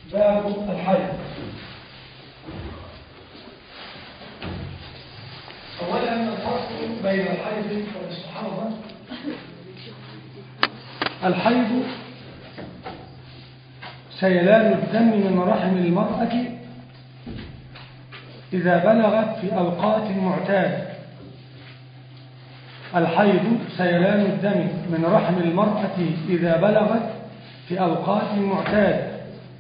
باب الحيض أولا الفرق بين الحيض والاستحاضة الحيض سيلان الدم من رحم المرأة إذا بلغت في أوقات معتادة الحيض سيلان الدم من رحم المرأة إذا بلغت في أوقات معتادة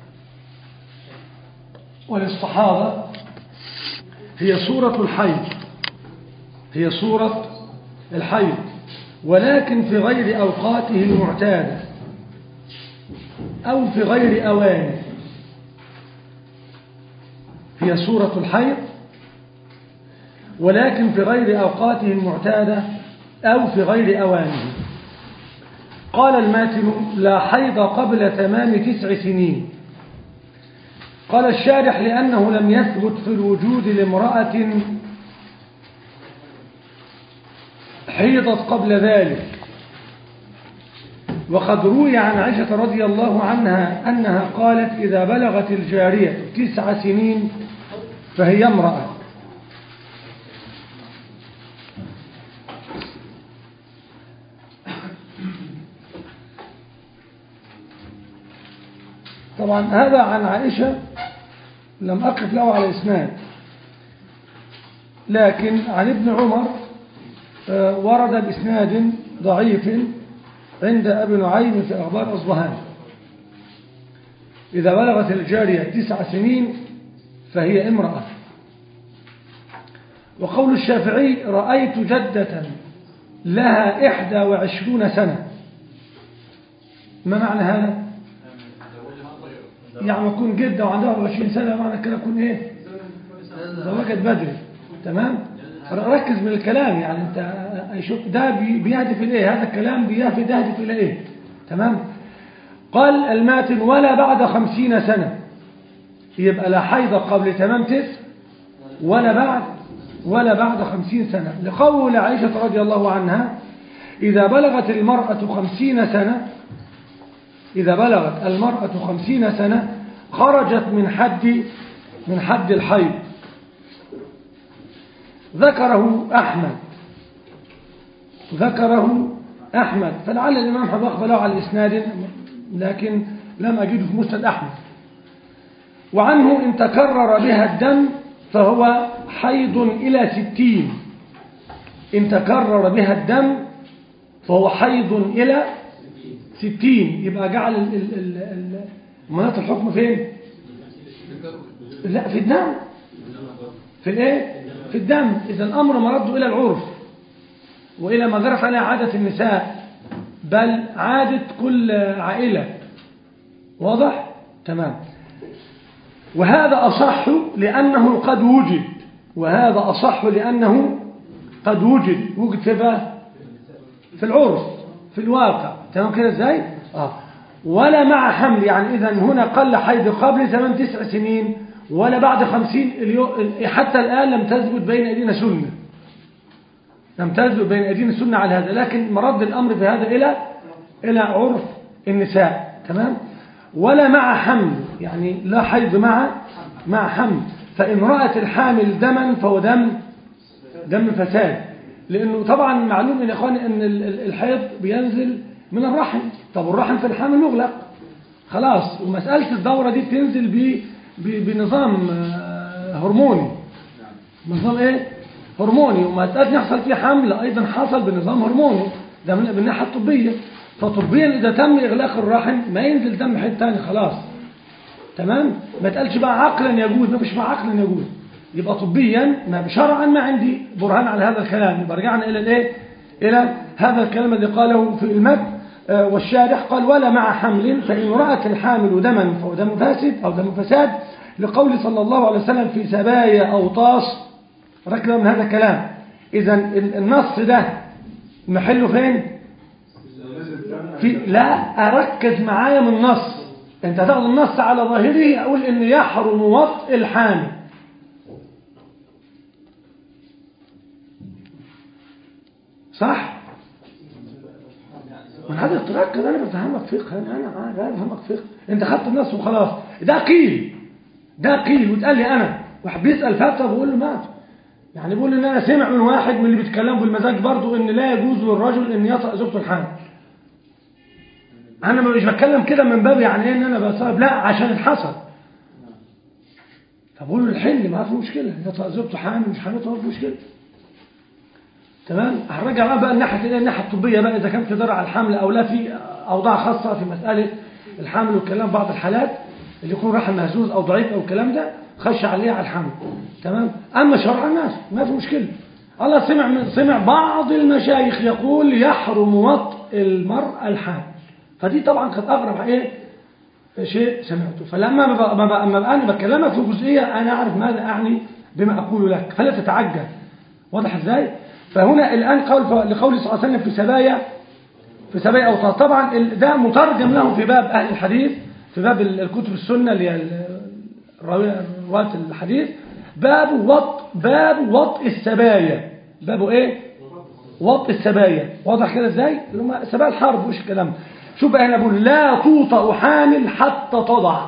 والاستحاضة هي صورة الحيض هي صورة الحيض ولكن في غير أوقاته المعتادة أو في غير أوانه هي صورة الحيض ولكن في غير أوقاته المعتادة أو في غير أوانه قال الماتن لا حيض قبل تمام تسع سنين قال الشارح لأنه لم يثبت في الوجود لامرأة حيضت قبل ذلك وقد روي عن عائشة رضي الله عنها أنها قالت إذا بلغت الجارية تسع سنين فهي امرأة طبعا هذا عن عائشة لم أقف له على إسناد لكن عن ابن عمر ورد بإسناد ضعيف عند أبي نعيم في أخبار أصبهان إذا بلغت الجارية تسع سنين فهي امرأة وقول الشافعي رأيت جدة لها إحدى وعشرون سنة ما معنى هذا؟ يعني يكون جدة وعندها 24 سنة معنى كده يكون إيه؟ زوجت بدري تمام؟ ركز من الكلام يعني انت شوف ده بيهدف الى هذا الكلام بيهدف الى ايه تمام قال الماتن ولا بعد خمسين سنة يبقى لا حيض قبل تمام تسع ولا بعد ولا بعد خمسين سنة لقول عائشة رضي الله عنها إذا بلغت المرأة خمسين سنة إذا بلغت المرأة خمسين سنة خرجت من حد من حد الحيض ذكره أحمد ذكره أحمد فلعل الإمام حفظ أخبره على الإسناد لكن لم أجده في مسند أحمد وعنه إن تكرر بها الدم فهو حيض إلى ستين إن تكرر بها الدم فهو حيض إلى ستين يبقى جعل مناط الحكم فين لا في الدم في الايه في الدم إذا الأمر مرده إلى العرف وإلى ما جرت عليها عادة النساء بل عادة كل عائلة واضح؟ تمام وهذا أصح لأنه قد وجد وهذا أصح لأنه قد وجد وجد في بقى في العرف في الواقع تمام كده ازاي؟ آه. ولا مع حمل يعني إذا هنا قل حيض قبل تمام تسع سنين ولا بعد خمسين اليوم حتى الآن لم تثبت بين أيدينا سنة لم تثبت بين أيدينا سنة على هذا لكن مرد الأمر في هذا إلى إلى عرف النساء تمام ولا مع حمل يعني لا حيض مع مع حمل فإن رأت الحامل دما فهو دم دم فساد لأنه طبعا معلوم يا إخواني أن الحيض بينزل من الرحم طب الرحم في الحامل مغلق خلاص ومسألة الدورة دي بتنزل ب بنظام هرموني نظام ايه هرموني ومسألة يحصل فيه حمل ايضا حصل بنظام هرموني ده من الناحيه الطبيه فطبيا اذا تم اغلاق الرحم ما ينزل دم حته ثاني خلاص تمام ما تقالش بقى عقلا يجوز ما فيش بقى عقلا يجوز يبقى طبيا ما شرعا ما عندي برهان على هذا الكلام يبقى رجعنا الى الايه الى هذا الكلام الذي قاله في المد والشارح قال ولا مع حمل فإن رأت الحامل دما فهو دم فاسد أو دم فساد لقول صلى الله عليه وسلم في سبايا أو طاس ركز من هذا الكلام إذا النص ده محله فين في لا أركز معايا من النص أنت تاخد النص على ظاهره أقول إن يحرم وطء الحامل صح من هذا التركز انا بفهمك فقه انا انا انا بفهمك فقه انت خدت النص وخلاص ده قيل ده قيل وتقال لي انا واحد بيسال فتوى بقول له ما يعني بيقول ان انا سمع من واحد من اللي بيتكلموا بالمزاج برضه ان لا يجوز للرجل ان يطأ زوجته الحامل انا مش بتكلم كده من باب يعني ايه ان انا بصاب لا عشان حصل فبقول له الحل ما في مشكله يطأ زوجته حامل مش حامل ما في مشكله تمام هنرجع بقى بقى الناحيه ايه الناحيه الطبيه بقى اذا كان في ضرر على الحمل او لا في اوضاع خاصه في مساله الحمل والكلام بعض الحالات اللي يكون رحم مهزوز او ضعيف او الكلام ده خش عليه على الحمل تمام اما شرع الناس ما في مشكله الله سمع من سمع بعض المشايخ يقول يحرم وطء المرأة الحامل فدي طبعا كانت اغرب ايه شيء سمعته فلما ما بقى ما بقى ما بقى انا بكلمك في جزئيه انا اعرف ماذا اعني بما اقول لك فلا تتعجل واضح ازاي فهنا الان قول لقول صلى الله عليه وسلم في سبايا في سبايا اوطان طبعا ال- ده مترجم له في باب اهل الحديث في باب ال- الكتب السنه اللي هي ال- الراوي- رواه الحديث باب وط باب وطء السبايا بابه ايه وطء السبايا واضح كده ازاي اللي هم سبايا الحرب وش الكلام شوف بقى هنا بقول لا توطأ حامل حتى تضع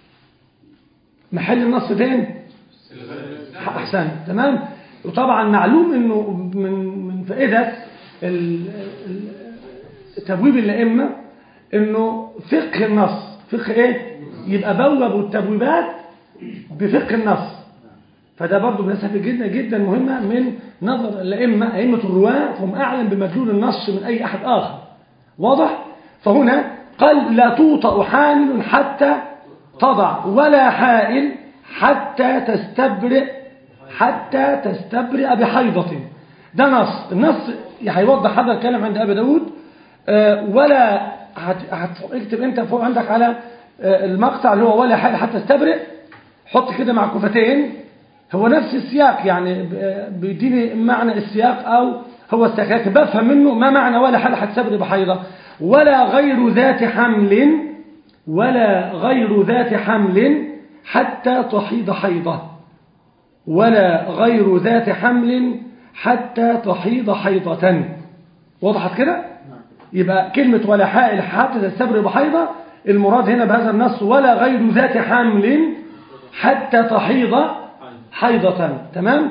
محل النص فين احسن تمام وطبعا معلوم انه من من فائده ال- ال- تبويب الائمه انه فقه النص فقه ايه يبقى بوبوا التبويبات بفقه النص فده برضه مسافه جدا جدا مهمه من نظر الائمه ائمه الرواه هم اعلم بمدلول النص من اي احد اخر واضح فهنا قال لا توطأ حامل حتى تضع ولا حائل حتى تستبرئ حتى تستبرئ بحيضة ده نص النص هيوضح هذا الكلام عند أبي داود آه، ولا هت- هتكتب انت فوق عندك على آه، المقطع اللي هو ولا حائل حتى تستبرئ حط كده مع كفتين هو نفس السياق يعني ب- بيديني معنى السياق أو هو السياق لكن بفهم منه ما معنى ولا حال حتى تستبرئ بحيضة ولا غير ذات حمل ولا غير ذات حمل حتى تحيض حيضة ولا غير ذات حمل حتى تحيض حيضة وضحت كده يبقى كلمة ولا حائل حتى تستبرئ بحيضة المراد هنا بهذا النص ولا غير ذات حمل حتى تحيض حيضة تمام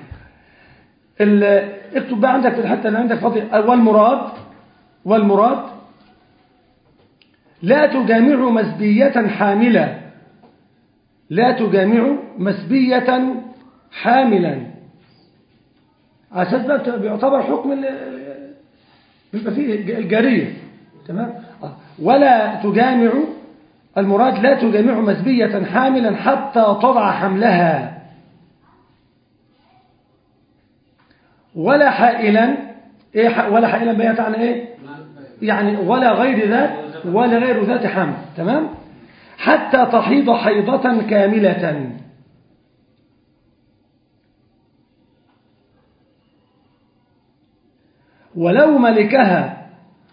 ال- اكتب بقى عندك في الحتة اللي عندك فاضي والمراد والمراد لا تجامع مسبية حاملة لا تجامع مسبية حاملا على اساس بقى بيعتبر حكم ال- بيبقى فيه الجارية تمام آه. ولا تجامع المراد لا تجامع مسبية حاملا حتى تضع حملها ولا حائلا ايه ح- ولا حائلا بقى يعني ايه يعني ولا غير ذات ولا غير ذات حمل تمام حتى تحيض حيضة كاملة ولو ملكها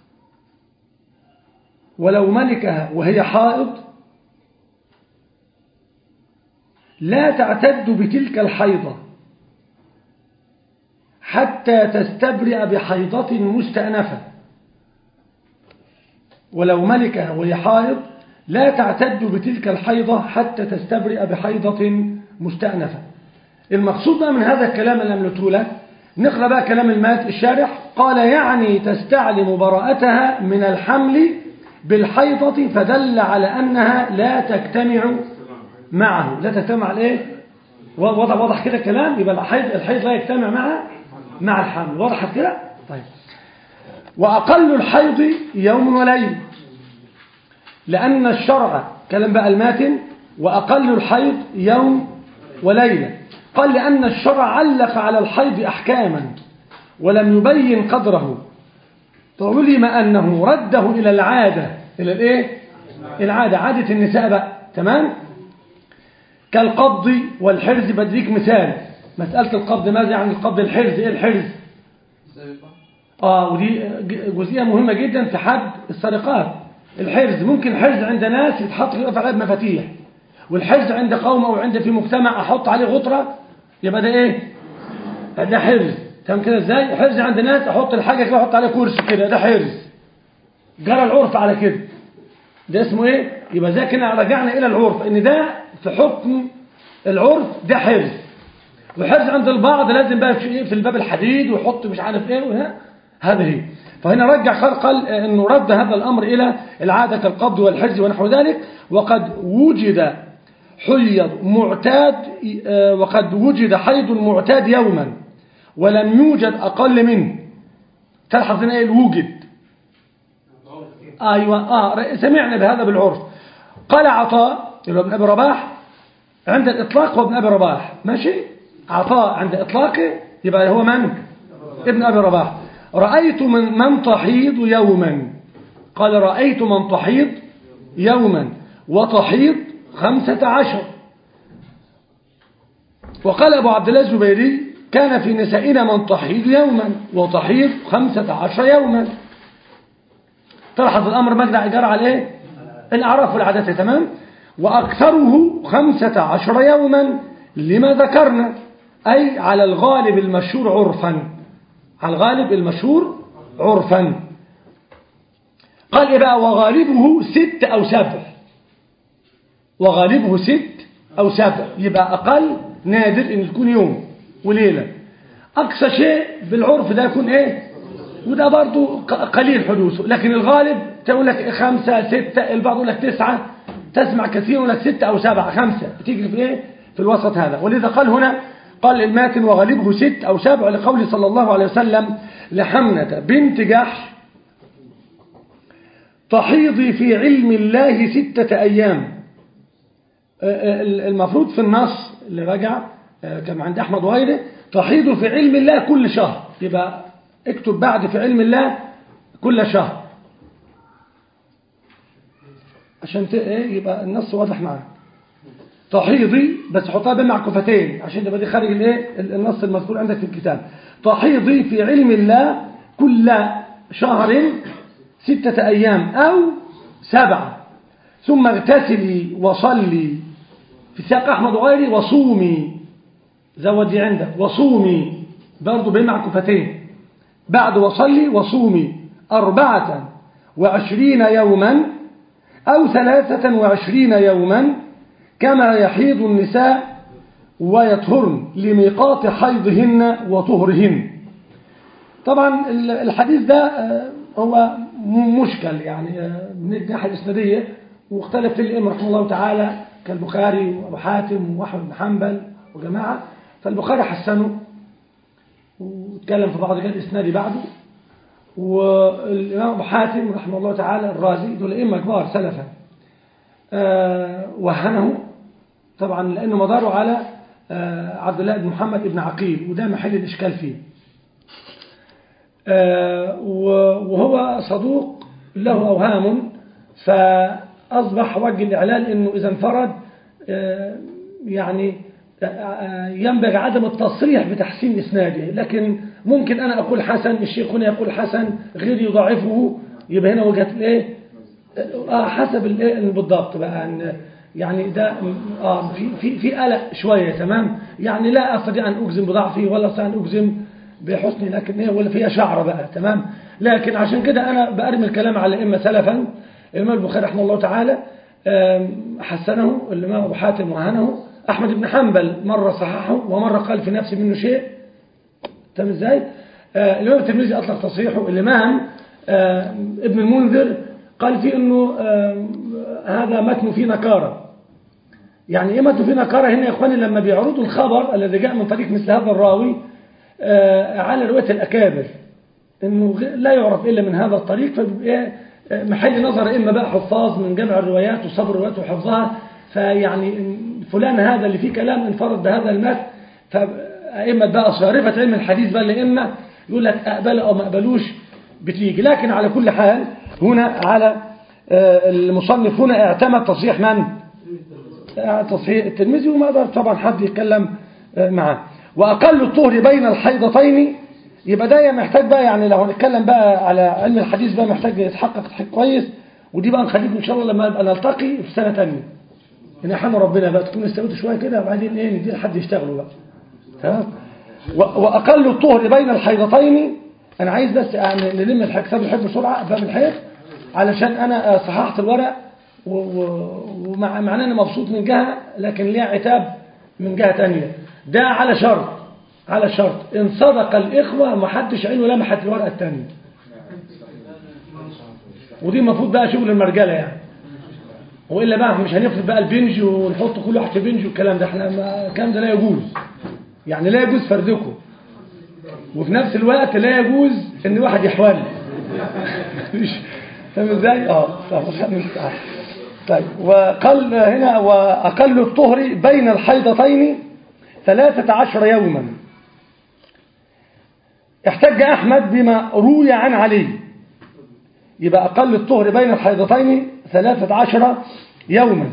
ولو ملكها وهي حائض لا تعتد بتلك الحيضة حتى تستبرئ بحيضة مستأنفة ولو ملكها وهي حائض لا تعتد بتلك الحيضة حتى تستبرئ بحيضة مستأنفة المقصود بقى من هذا الكلام اللي أملته لك نقرأ بقى كلام المات الشارح قال يعني تستعلم براءتها من الحمل بالحيضة فدل على أنها لا تجتمع معه لا تجتمع على ايه وضح وضح كده الكلام يبقى الحيض الحيض لا يجتمع مع مع الحمل وضحت كده طيب وأقل الحيض يوم وليل لأن الشرع كلام بقى الماتن وأقل الحيض يوم وليلة قال لأن الشرع علق على الحيض أحكاما ولم يبين قدره فعلم أنه رده إلى العادة إلى الإيه؟ العادة عادة النساء بقى تمام كالقبض والحرز بديك مثال مسألة القبض ماذا يعني القبض الحرز إيه الحرز آه ودي جزئية مهمة جدا في حد السرقات الحرز ممكن حرز عند ناس يتحط في عليه مفاتيح والحرز عند قوم أو عند في مجتمع أحط عليه غطرة يبقى ده إيه ده حرز تمام كده إزاي حرز عند ناس أحط الحاجة كده أحط عليه كرسي كده ده حرز جرى العرف على كده ده اسمه ايه يبقى ده كده رجعنا الى العرف ان ده في حكم العرف ده حرز وحرز عند البعض لازم بقى في في الباب الحديد ويحط مش عارف ايه وها هذا هي فهنا رجع قال قال انه رد هذا الامر الى العاده كالقبض والحرز ونحو ذلك وقد وجد حيض معتاد آه، وقد وجد حيض معتاد يوما ولم يوجد اقل منه تلحظ هنا ايه الوجد ايوه اه سمعنا بهذا بالعرف قال عطاء اللي هو ابن ابي رباح عند الاطلاق هو ابن ابي رباح ماشي عطاء عند اطلاقه يبقى هو من ابن ابي رباح رايت من من تحيض يوما قال رايت من تحيض يوما وتحيض خمسة عشر وقال ابو عبد الله الزبيري كان في نسائنا من تحيض يوما وتحيض خمسة عشر يوما تلاحظ الأمر مجدع إجارة على إيه؟ الأعراف والعادات تمام وأكثره خمسة عشر يوما لما ذكرنا أي على الغالب المشهور عرفا على الغالب المشهور عرفا قال إيه بقى وغالبه ست أو سبع وغالبه ست أو سبع يبقى أقل نادر إن تكون يوم وليلة أقصى شيء بالعرف ده يكون إيه وده برضو قليل حدوثه لكن الغالب تقول لك خمسة ستة البعض يقول لك تسعة تسمع كثير يقول لك ستة أو سبعة خمسة بتيجي في إيه في الوسط هذا ولذا قال هنا قال الماتن وغالبه ست أو سبع لقول صلى الله عليه وسلم لحمنة بنت جحش تحيضي في علم الله ستة أيام المفروض في النص اللي رجع كما عند أحمد وغيره تحيض في علم الله كل شهر يبقى اكتب بعد في علم الله كل شهر عشان ايه يبقى النص واضح معاك تحيضي بس حطها بين معكوفتين عشان تبقى دي خارج الايه النص المذكور عندك في الكتاب تحيضي في علم الله كل شهر ستة أيام أو سبعة ثم اغتسلي وصلي في سياق أحمد وغيري وصومي زود دي عندك وصومي برضو بين معكوفتين بعد وصلي وصومي أربعة وعشرين يوما أو ثلاثة وعشرين يوما كما يحيض النساء ويطهرن لميقات حيضهن وطهرهن طبعا الحديث ده هو مشكل يعني من الناحية الإسنادية واختلف فيه الإمام رحمه الله تعالى كالبخاري وأبو حاتم وأحمد بن حنبل وجماعة فالبخاري حسنه واتكلم في بعض الجهات الإسنادي بعده والإمام أبو حاتم رحمه الله تعالى الرازي دول إما كبار سلفا أه وهنه طبعا لأنه مداره على أه عبد الله بن محمد بن عقيل وده محل الإشكال فيه أه وهو صدوق له أوهام فأصبح وجه الإعلان أنه إذا انفرد يعني ينبغي عدم التصريح بتحسين إسناده لكن ممكن أنا أقول حسن الشيخ هنا يقول حسن غير يضاعفه يبقى هنا وجهة الإيه آه حسب الإيه بالضبط بقى أن يعني ده آه في في في قلق شوية تمام يعني لا أستطيع أن أجزم بضعفه ولا أستطيع أن أجزم بحسنه لكن هي ولا فيها شعر بقى تمام لكن عشان كده أنا بأرمي الكلام على إما سلفا الإمام البخاري رحمه الله تعالى حسنه الإمام أبو حاتم وهنه أحمد بن حنبل مرة صححه ومرة قال في نفسه منه شيء تمام ازاي آه الإمام الترمذي أطلق تصحيحه الإمام آه ابن المنذر قال فيه أنه آه هذا متن فيه نكارة يعني إيه متن فيه نكارة هنا يا إخواني لما بيعرضوا الخبر الذي جاء من طريق مثل هذا الراوي على رواية الأكابر أنه لا يعرف إلا من هذا الطريق فبيبقى محل نظر إما بقى حفاظ من جمع الروايات وصبر الروايات وحفظها فيعني فلان هذا اللي فيه كلام انفرد بهذا المتن فأئمة بقى صارفة علم الحديث بقى لإما يقول لك أقبل أو ما أقبلوش بتيجي لكن على كل حال هنا على المصنف هنا اعتمد تصحيح من؟ تصحيح الترمذي وما قدر طبعا حد يتكلم معاه وأقل الطهر بين الحيضتين يبقى ده محتاج بقى يعني لو هنتكلم بقى على علم الحديث بقى محتاج يتحقق تحقيق كويس ودي بقى نخليكم إن شاء الله لما نبقى نلتقي في سنة تانية إن احنا ربنا بقى تكون استويتوا شوية كده وبعدين إيه ندي لحد يشتغلوا بقى تمام وأقل الطهر بين الحيضتين أنا عايز بس يعني نلم الحكتاب الحيض بسرعة باب الحيض علشان أنا صححت الورق ومع مع أنا مبسوط من جهة لكن ليها عتاب من جهة تانية ده على شرط على شرط إن صدق الإخوة ما حدش عينه لمحت الورقة التانية ودي المفروض بقى شغل المرجلة يعني وإلا بقى مش هنفرض بقى البنج ونحط كل واحد في بنج والكلام ده احنا ما الكلام ده لا يجوز يعني لا يجوز فردكم وفي نفس الوقت لا يجوز ان واحد يحول مش فاهم ازاي اه طيب وقال هنا واقل الطهر بين الحيضتين ثلاثة عشر يوما احتج احمد بما روي عن علي يبقى اقل الطهر بين الحيضتين ثلاثة عشر يوما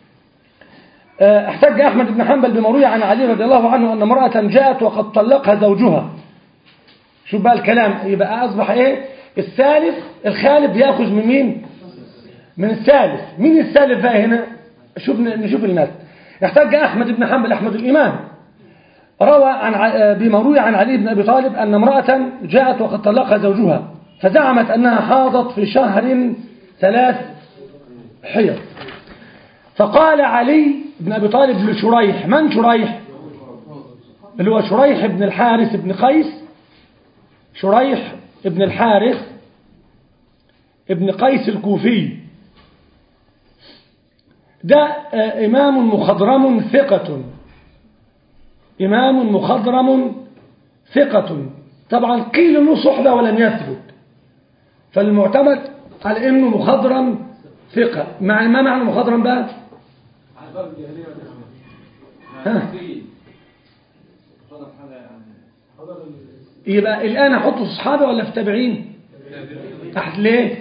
احتج أحمد بن حنبل بما روي عن علي رضي الله عنه أن امرأة جاءت وقد طلقها زوجها شوف بقى الكلام يبقى أصبح إيه الثالث الخالف يأخذ من مين من الثالث مين الثالث بقى هنا شوف نشوف الناس احتج أحمد بن حنبل أحمد الإمام روى عن بما روي عن علي بن أبي طالب أن امرأة جاءت وقد طلقها زوجها فزعمت أنها حاضت في شهر ثلاث حيض فقال علي بن أبي طالب لشريح من شريح اللي هو شريح بن الحارث بن قيس شريح بن الحارث ابن قيس الكوفي ده إمام مخضرم ثقة إمام مخضرم ثقة طبعا قيل انه صحبة ولم يثبت فالمعتمد على انه مخضرم ثقة مع ما معنى مخضرم بقى ها يبقى الآن أحطه في صحابة ولا في تابعين أحد ليه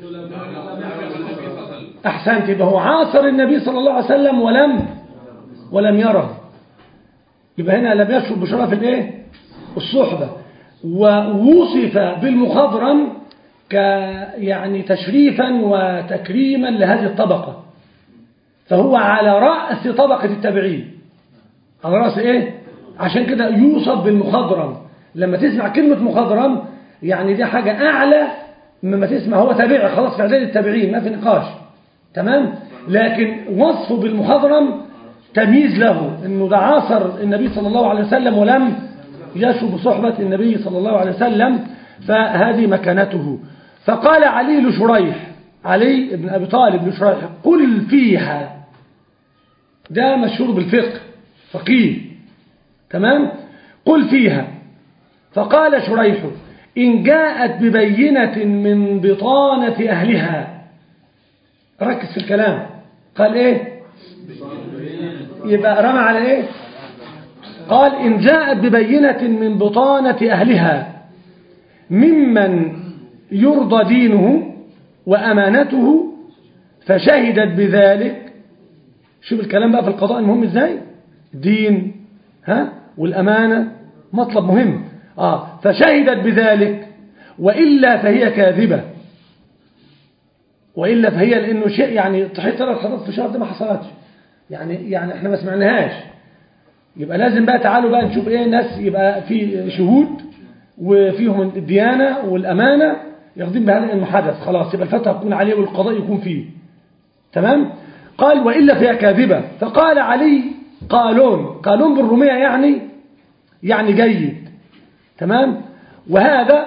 أحسنت يبقى هو عاصر النبي صلى الله عليه وسلم ولم ولم يره يبقى هنا لم يشرب بشرف الايه الصحبة ووصف بالمخضرم ك يعني تشريفا وتكريما لهذه الطبقة فهو على رأس طبقة التابعين على رأس ايه عشان كده يوصف بالمخضرم لما تسمع كلمة مخضرم يعني دي حاجة أعلى مما تسمع هو تابعي خلاص في إعداد التابعين ما في نقاش تمام لكن وصفه بالمخضرم تمييز له انه ده عاصر النبي صلى الله عليه وسلم ولم يشب صحبة النبي صلى الله عليه وسلم فهذه مكانته فقال علي لشريح علي بن أبي طالب لشريح قل فيها ده مشهور بالفقه فقيه تمام قل فيها فقال شريح إن جاءت ببينة من بطانة أهلها ركز في الكلام قال إيه يبقى رمى على إيه قال إن جاءت ببينة من بطانة أهلها ممن يرضى دينه وأمانته فشهدت بذلك شوف الكلام بقى في القضاء المهم ازاي دين ها والأمانة مطلب مهم آه فشهدت بذلك وإلا فهي كاذبة وإلا فهي لأنه شيء يعني تحيط ثلاث حضارات في شهر ده ما حصلتش يعني يعني احنا ما سمعناهاش يبقى لازم بقى تعالوا بقى نشوف ايه ناس يبقى في شهود وفيهم الديانة والأمانة ياخدين بهذا المحدث خلاص يبقى الفتح يكون عليه والقضاء يكون فيه تمام قال وإلا فهي كاذبة فقال علي قالون قالون بالرومية يعني يعني جيد تمام وهذا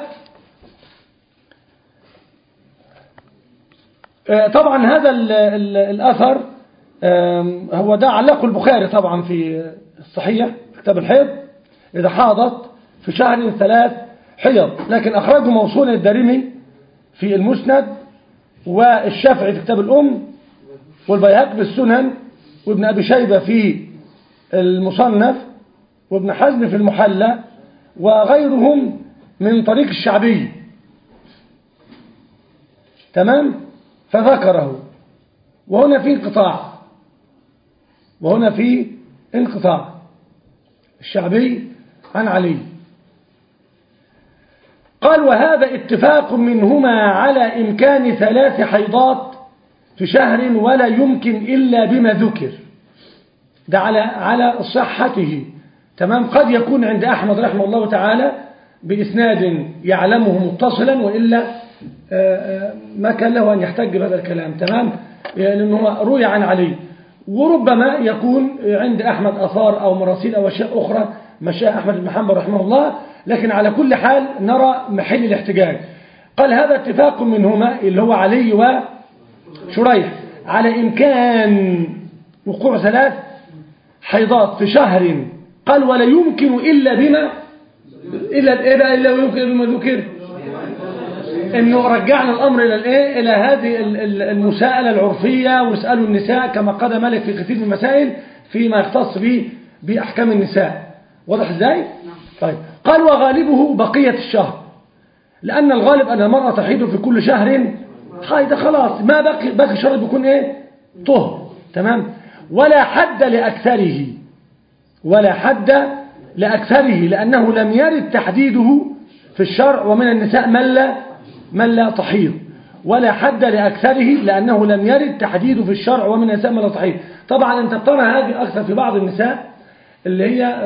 طبعا هذا ال ال الأثر هو ده علقه البخاري طبعا في الصحيح كتاب الحيض إذا حاضت في شهر ثلاث حيض لكن أخرجه موصولا الدارمي في المسند والشافعي في كتاب الأم والبيهقي في السنن وابن أبي شيبة في المصنف وابن حزم في المحلى وغيرهم من طريق الشعبي تمام فذكره وهنا في انقطاع وهنا في انقطاع الشعبي عن علي قال وهذا اتفاق منهما على إمكان ثلاث حيضات في شهر ولا يمكن إلا بما ذكر ده على على صحته تمام قد يكون عند أحمد رحمه الله تعالى بإسناد يعلمه متصلا وإلا ما كان له أن يحتج بهذا الكلام تمام لأنه هو روي عن علي وربما يكون عند أحمد أثار أو مراسيل أو أشياء أخرى مشاء أحمد بن محمد رحمه الله لكن على كل حال نرى محل الاحتجاج قال هذا اتفاق منهما اللي هو علي وشريح على إمكان وقوع ثلاث حيضات في شهر قال ولا يمكن إلا بما إلا إيه بقى إلا ويمكن بما ذكر إنه رجعنا الأمر إلى الإيه إلى هذه المساءلة العرفية واسألوا النساء كما قال مالك في كثير من المسائل فيما يختص به بأحكام النساء واضح إزاي؟ طيب قال وغالبه بقية الشهر لأن الغالب أن المرأة تحيض في كل شهر حيض خلاص ما بقي باقي الشهر بيكون إيه؟ طهر تمام؟ ولا حد لأكثره ولا حد لأكثره لأنه لم يرد تحديده في الشرع ومن النساء من لا, من لا تحيض ولا حد لأكثره لأنه لم يرد تحديده في الشرع ومن النساء من لا تحيض طبعا أنت بترى هذه أكثر في بعض النساء اللي هي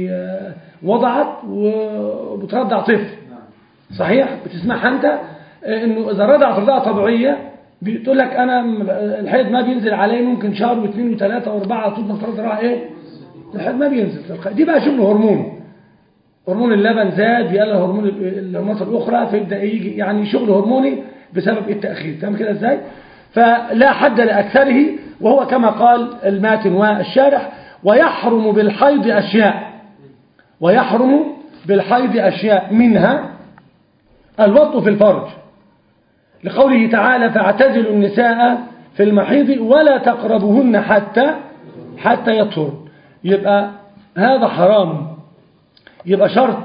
وضعت وبترضع طفل صحيح بتسمعها أنت أنه إذا رضعت رضاعة طبيعية بتقول لك أنا الحيض ما بينزل علي ممكن شهر واثنين وثلاثة واربعة طول ما ترضع إيه الحيض ما بينزل دي بقى شغل هرمون هرمون اللبن زاد بيقلل هرمون الهرمونات الأخرى فيبدأ يجي يعني شغل هرموني بسبب التأخير تمام كده ازاي فلا حد لأكثره وهو كما قال الماتن والشارح ويحرم بالحيض أشياء ويحرم بالحيض أشياء منها الوط في الفرج لقوله تعالى فاعتزلوا النساء في المحيض ولا تقربهن حتى حتى يطهر يبقى هذا حرام يبقى شرط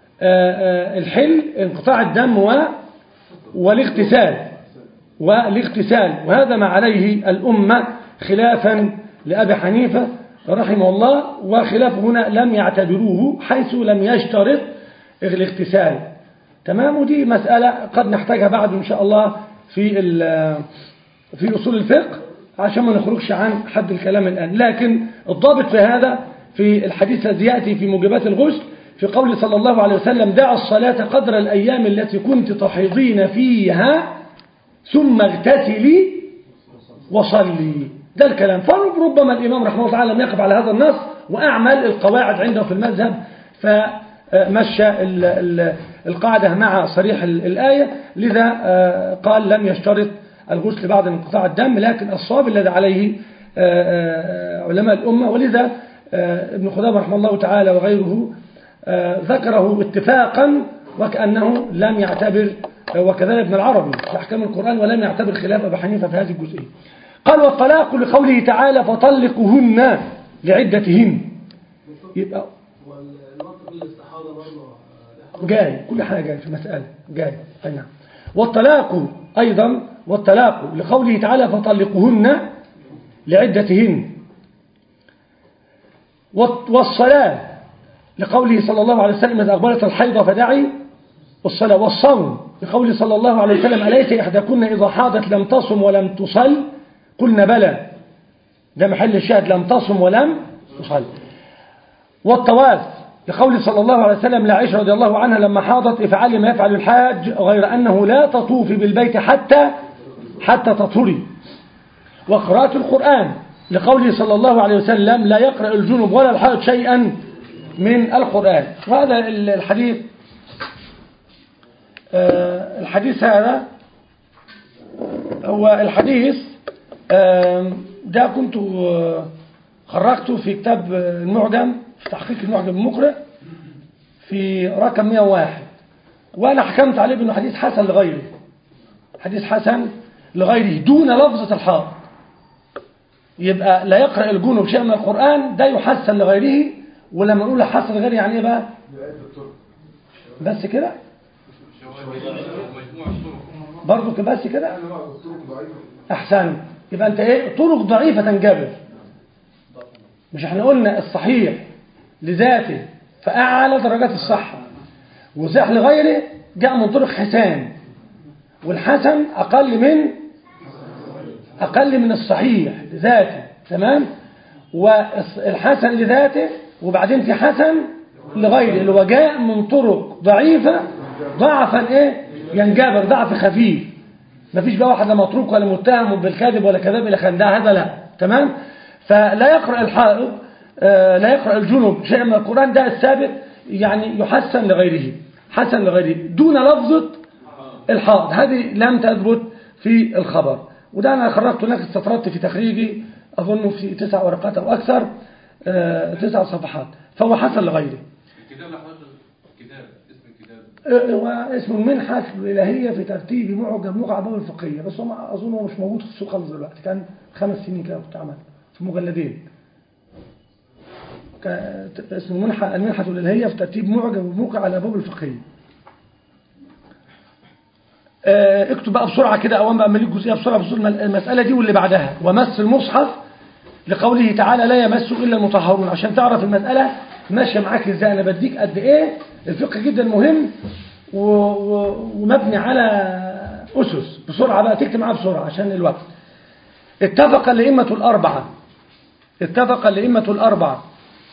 الحل انقطاع الدم و والاغتسال والاغتسال وهذا ما عليه الأمة خلافا لأبي حنيفة رحمه الله وخلاف هنا لم يعتبروه حيث لم يشترط الاغتسال تمام ودي مسألة قد نحتاجها بعد إن شاء الله في في أصول الفقه عشان ما نخرجش عن حد الكلام الآن لكن الضابط في هذا في الحديث الذي يأتي في موجبات الغسل في قول صلى الله عليه وسلم دع الصلاة قدر الأيام التي كنت تحيضين فيها ثم اغتسلي وصلي ده الكلام فربما الإمام رحمه الله تعالى لم يقف على هذا النص وأعمل القواعد عنده في المذهب فمشى القاعدة مع صريح الآية لذا قال لم يشترط الغسل بعد انقطاع الدم لكن الصواب الذي عليه علماء الأمة ولذا ابن خدامة رحمه الله تعالى وغيره ذكره اتفاقا وكأنه لم يعتبر وكذلك ابن العربي في أحكام القرآن ولم يعتبر خلاف أبي حنيفة في هذه الجزئية قال والطلاق لقوله تعالى فطلقهن لعدتهن يبقى جاي كل حاجة جاي في مسألة جاي أي نعم والطلاق أيضا والطلاق لقوله تعالى فطلقهن لعدتهن والصلاة لقوله صلى الله عليه وسلم إذا أقبلت الحيضة فدعي الصلاة والصوم لقوله صلى الله عليه وسلم أليس إحداكن إذا حاضت لم تصم ولم تصل قلنا بلى ده محل الشاهد لم تصم ولم تصل والطواف لقول صلى الله عليه وسلم لعائشة رضي الله عنها لما حاضت افعلي ما يفعل الحاج غير أنه لا تطوفي بالبيت حتى حتى تطهري وقراءة القرآن لقوله صلى الله عليه وسلم لا يقرأ الجنوب ولا الحائض شيئا من القرآن وهذا الحديث الحديث هذا هو الحديث ده كنت خرجته في كتاب المعجم في تحقيق المعجم المقرئ في رقم 101 وأنا حكمت عليه بأنه حديث حسن لغيره حديث حسن لغيره دون لفظة الحائط يبقى لا يقرأ الجنوب شيء من القرآن ده يحسن لغيره ولما نقول حسن لغيره يعني ايه بقى بس كده برضو بس كده احسن يبقى انت ايه طرق ضعيفة تنجبر مش احنا قلنا الصحيح لذاته فأعلى درجات الصحة وصح لغيره جاء من طرق حسان والحسن أقل من أقل من الصحيح لذاته تمام والحسن لذاته وبعدين في حسن لغيره اللي هو جاء من طرق ضعيفة ضعفا ايه ينجبر ضعف خفيف مفيش بقى واحد لا متروك ولا متهم بالكذب ولا كذاب الى خندع هذا لا تمام فلا يقرأ الحائض آه، لا يقرأ الجنوب شيء من القرآن ده الثابت يعني يحسن لغيره حسن لغيره دون لفظة الحائض هذه لم تثبت في الخبر وده أنا خرجت لك استطردت في تخريجي أظن في تسع ورقات أو أكثر آه، تسع صفحات فهو حسن لغيره الكتاب اللي حضرتك كتاب اسم الكتاب آه، واسمه المنحة الإلهية في ترتيب معجم لغة عبوة الفقهية بس هو أظن هو مش موجود في السوق خالص دلوقتي كان خمس سنين كده كنت عمل في مجلدين كا- اسمه المنحة المنحة الإلهية في ترتيب معجم وموقع على الأبواب الفقهية آه، اكتب بقى بسرعة كده أولا بقى مليك جزئية بسرعة بسرعة المسألة دي واللي بعدها ومس المصحف لقوله تعالى لا يمسه إلا المطهرون عشان تعرف المسألة ماشية معاك ازاي أنا بديك قد إيه الفقه جدا مهم و... و... ومبني على أسس بسرعة بقى تكتب معاه بسرعة عشان الوقت اتفق الأئمة الأربعة اتفق الأئمة الأربعة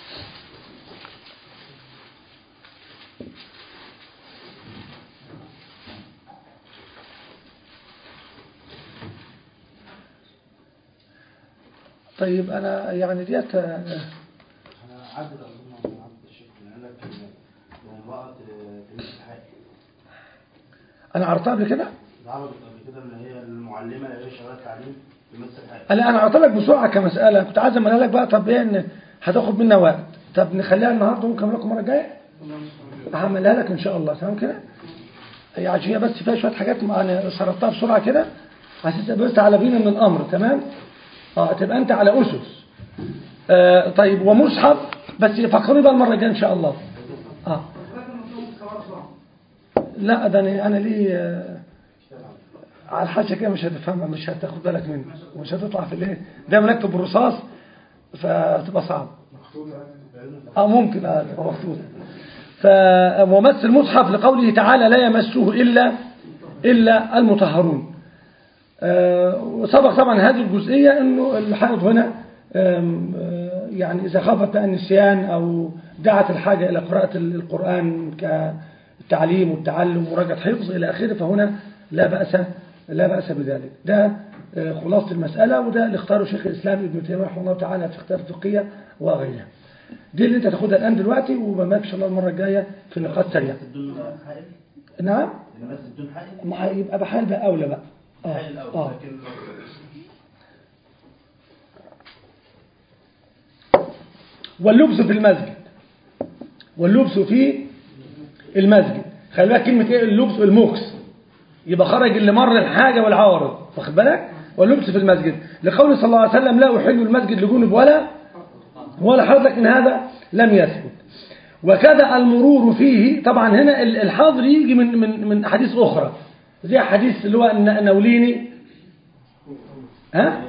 طيب أنا يعني ديت آه، انا عادل اظن عن عبد الشيخ قال لك ان امراه تمس الحائط أنا عرضتها قبل كده اتعرضت قبل كده ان هي المعلمه اللي هي شغاله تعليم تمس الحائط أنا أنا عرضت لك بسرعة كمسألة كنت عايز أعملها لك بقى طب إيه إن هتاخد منا وقت طب نخليها النهاردة ممكن أعملها لكم المرة الجاية هعملها لك إن شاء الله تمام كده هي عشان هي بس فيها شوية حاجات ما أنا سردتها بسرعة كده عشان بس على بينا من الأمر تمام اه تبقى أنت على أسس آه طيب ومصحف بس فكروني بقى المرة الجاية إن شاء الله اه لا ده أنا أنا ليه آه على الحاشية كده مش هتفهمها مش هتاخد بالك منه ومش هتطلع في الايه دايما اكتب بالرصاص فتبقى صعب اه ممكن اه تبقى مخطوطه فممثل المصحف لقوله تعالى لا يمسه الا الا المطهرون آه، وسبق طبعا هذه الجزئيه انه الحائض هنا آم، آه، يعني اذا خافت بقى النسيان او دعت الحاجه الى قراءه القران كالتعليم والتعلم ومراجعه حفظ الى اخره فهنا لا باس لا باس بذلك ده آه، خلاصه المساله وده اللي اختاره شيخ الاسلام ابن تيميه رحمه الله تعالى في اختلاف الفقهيه وغيرها دي اللي انت تاخدها الان دلوقتي وما ان شاء الله المره الجايه في نقاط سريعه بدون حائل نعم المس بدون حائل ما يبقى بحال بقى اولى بقى اه حائل الاول اه لكن واللبس في المسجد واللبس في المسجد خلي بالك كلمة ايه اللبس المكس يبقى خرج اللي مر الحاجة والعارض واخد بالك واللبس في المسجد لقول صلى الله عليه وسلم لا أحل المسجد لجنب ولا ولا حرج لكن هذا لم يثبت وكذا المرور فيه طبعا هنا ال- الحظر يجي من من من أحاديث أخرى زي حديث اللي هو الن- نوليني ها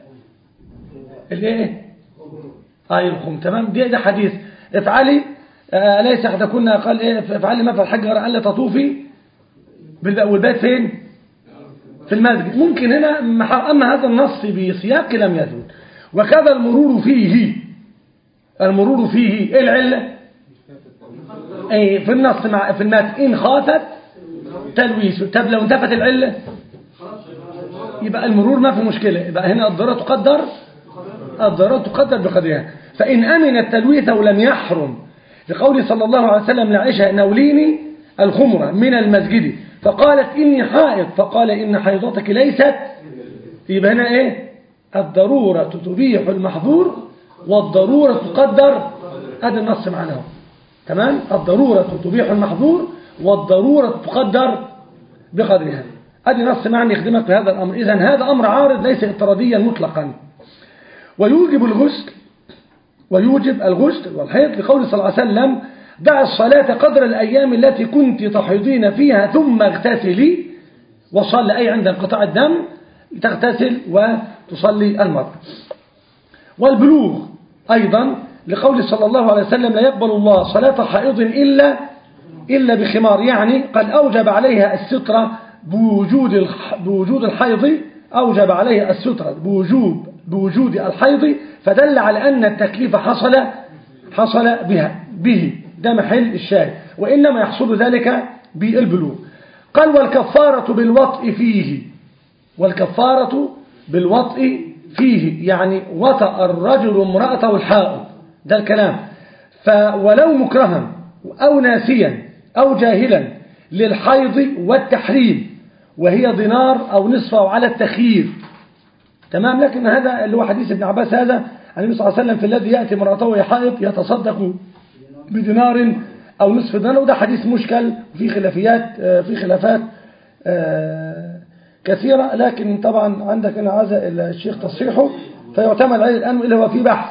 الايه اي الخم تمام دي ده حديث افعلي آه ليس احدكن قال ايه افعلي ما في الحج غير الا تطوفي بالب- والبيت فين في المسجد ممكن هنا مح- اما هذا النص بسياق لم يثبت وكذا المرور فيه المرور فيه ايه العله ايه في النص مع في المتن ان خافت تلويث طب لو انتفت العله يبقى المرور ما في مشكله يبقى هنا الضرورة تقدر الضرورة تقدر بقدرها فإن أمن التلويث ولم يحرم لقول صلى الله عليه وسلم لعائشة نوليني الخمرة من المسجد فقالت إني حائض فقال إن حيضتك ليست يبقى هنا إيه الضرورة تبيح المحظور والضرورة تقدر هذا النص معناه تمام الضرورة تبيح المحظور والضرورة تقدر بقدرها ادي نص معنى يخدمك في هذا الأمر إذا هذا أمر عارض ليس اضطراديا مطلقا ويوجب الغسل ويوجب الغسل والحيض لقول صلى الله عليه وسلم دع الصلاة قدر الأيام التي كنت تحيضين فيها ثم اغتسلي وصلي أي عند انقطاع الدم تغتسل وتصلي المرأة والبلوغ أيضا لقول صلى الله عليه وسلم لا يقبل الله صلاة حائض إلا إلا بخمار يعني قد أوجب عليها السترة بوجود الح- بوجود الحيض أوجب عليها السترة بوجوب بوجود الحيض فدل على أن التكليف حصل حصل بها به ده محل الشاهد وإنما يحصل ذلك بالبلوغ قال والكفارة بالوطء فيه والكفارة بالوطء فيه يعني وطأ الرجل امرأته الحائض ده الكلام فولو مكرها أو ناسيا أو جاهلا للحيض والتحريم وهي دينار أو نصفه على التخيير تمام لكن هذا اللي هو حديث ابن عباس هذا عن النبي صلى الله عليه وسلم في الذي يأتي امرأته وهي حائض يتصدق بدينار أو نصف دينار وده حديث مشكل وفي خلافيات آه، في خلافات آه، كثيرة لكن طبعا عندك أنا عايز الشيخ تصحيحه فيعتمد عليه الآن اللي هو في بحث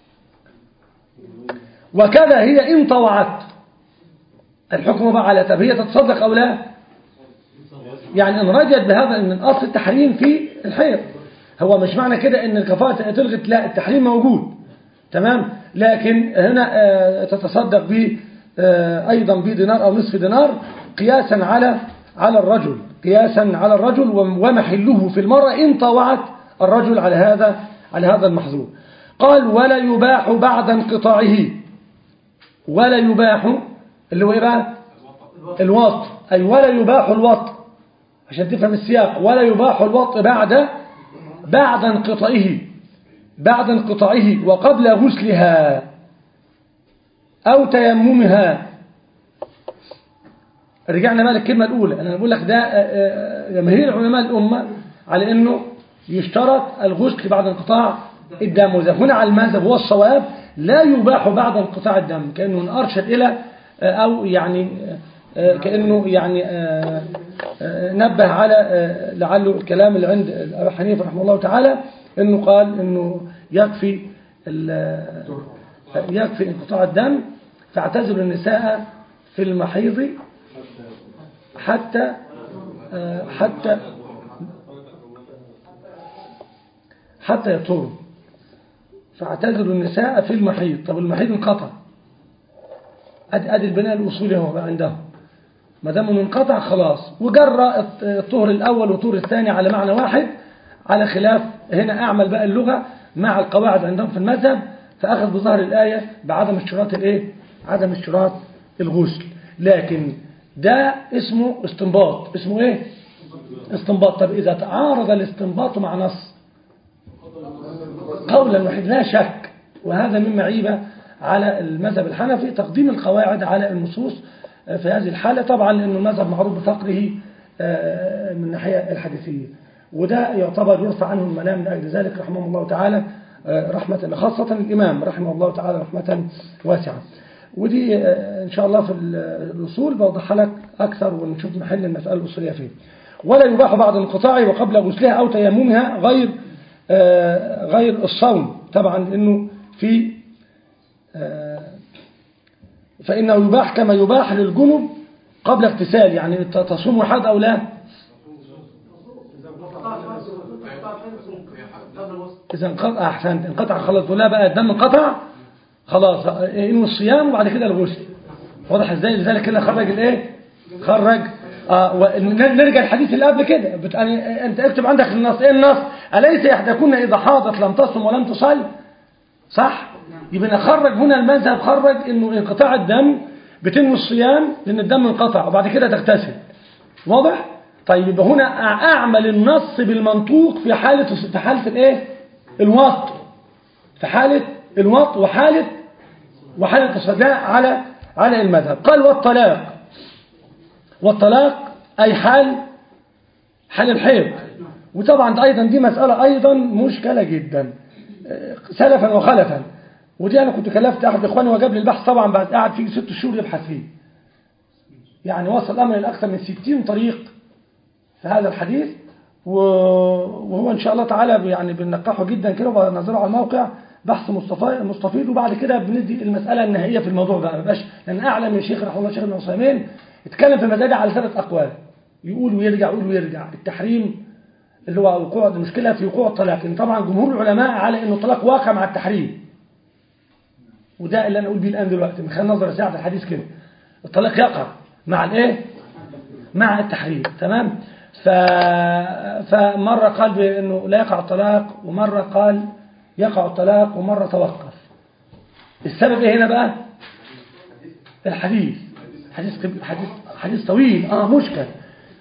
وكذا هي إن طوعت الحكم بقى على طب هي تتصدق أو لا يعني إن رجت بهذا إن أصل التحريم في الحيض هو مش معنى كده إن الكفارة تلغت لا التحريم موجود تمام لكن هنا آه، تتصدق ب آه، أيضا بدينار أو نصف دينار قياسا على على الرجل قياسا على الرجل ومحله في المرأة إن طوعت الرجل على هذا على هذا المحظور قال ولا يباح بعد انقطاعه ولا يباح اللي هو ايه بقى الوط أي ولا يباح الوط عشان تفهم السياق ولا يباح الوط بعد بعد انقطاعه بعد انقطاعه وقبل غسلها أو تيممها رجعنا بقى للكلمة الأولى أنا بقول لك ده آه، آه، جماهير علماء الأمة على أنه يشترط الغسل بعد انقطاع الدم وإذا هنا على المذهب هو الصواب لا يباح بعد انقطاع الدم كأنه أرشد إلى آه، أو يعني آه، كأنه يعني آه، آه، نبه على آه، لعله الكلام اللي عند أبي حنيفة رحمه الله تعالى أنه قال أنه يكفي ال- يكفي انقطاع الدم فاعتزلوا النساء في المحيض حتى آه، حتى حتى يطهروا فاعتزلوا النساء في المحيض طب المحيض انقطع ادي ادي البناء الاصولي هو بقى عندهم ما دام منقطع خلاص وجرى الطهر الاول والطهر الثاني على معنى واحد على خلاف هنا اعمل بقى اللغه مع القواعد عندهم في المذهب فاخذ بظهر الايه بعدم اشتراط الايه عدم اشتراط الغسل لكن ده اسمه استنباط اسمه ايه استنباط طب اذا تعارض الاستنباط مع نص قولا واحد لا شك وهذا مما عيب على المذهب الحنفي تقديم القواعد على النصوص في هذه الحالة طبعا لأن المذهب معروف بفقره آه، من الناحية الحديثية وده يعتبر يرفع عنه المنام من أجل ذلك رحمه الله تعالى آه، رحمة خاصة الإمام رحمه الله تعالى رحمة واسعة ودي آه، إن شاء الله في الأصول بوضحها لك أكثر ونشوف محل المسألة الأصولية فين ولا يباح بعد انقطاعه وقبل غسلها أو تيممها غير آه، غير الصوم طبعا لأنه في آه، فإنه يباح كما يباح للجنب قبل اغتسال يعني تصوم واحد أو لا إذا انقطع أحسنت انقطع خلاص ولا بقى الدم انقطع خلاص إنه الصيام وبعد كده الغسل واضح ازاي لذلك كده خرج الايه خرج آه ونرجع الحديث اللي قبل كده بت... يعني انت اكتب عندك النص ايه النص اليس احداكن اذا حاضت لم تصم ولم تصل صح يبقى نخرج هنا المذهب خرج انه انقطاع الدم بتنوي الصيام لان الدم انقطع وبعد كده تغتسل واضح طيب يبقى هنا اعمل النص بالمنطوق في حاله في حاله الايه الوط في حاله الوط وحاله وحاله الصداع على على المذهب قال والطلاق والطلاق اي حال حال الحيض وطبعا ايضا دي مساله ايضا مشكله جدا سلفا وخلفا ودي انا كنت كلفت احد اخواني وجاب لي البحث طبعا بعد قعد فيه ست شهور يبحث فيه يعني وصل الامر الى اكثر من 60 طريق في هذا الحديث وهو ان شاء الله تعالى يعني بننقحه جدا كده وبنزله على الموقع بحث مستفيض مستفيض وبعد كده بندي المساله النهائيه في الموضوع ده ما بقاش لان اعلم يا شيخ رحمه الله الشيخ ابن عثيمين اتكلم في المساله على ثلاث اقوال يقول ويرجع يقول ويرجع التحريم اللي هو وقوع المشكله في وقوع الطلاق ان طبعا جمهور العلماء على انه الطلاق واقع مع التحريم وده اللي انا اقول بيه الان دلوقتي من خلال نظره ساعه الحديث كده الطلاق يقع مع الايه مع التحريم تمام ف... فمره قال بانه لا يقع الطلاق ومره قال يقع الطلاق ومره توقف السبب ايه هنا بقى الحديث حديث حديث حديث طويل اه مشكل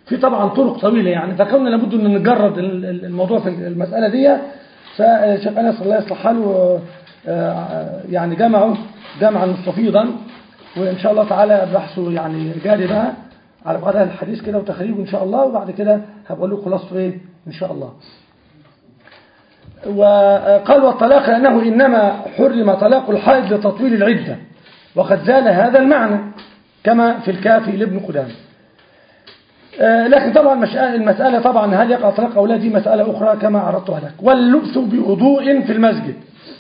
في طبعا طرق طويلة يعني فكنا لابد أن نجرد ال- ال- الموضوع في المسألة دي فالشيخ أنس الله يصلح حاله آه، يعني جمعه جمعا مستفيضا وإن شاء الله تعالى بحثه يعني جاري بقى على بعض الحديث كده وتخريجه إن شاء الله وبعد كده هبقول له خلاصته إيه إن شاء الله وقال والطلاق لأنه إنما حرم طلاق الحائض لتطويل العدة وقد زال هذا المعنى كما في الكافي لابن قدامه آه، لكن طبعا مش- المسألة طبعا هل يقع طلاق أو لا دي مسألة أخرى كما عرضتها لك واللبس بوضوء في المسجد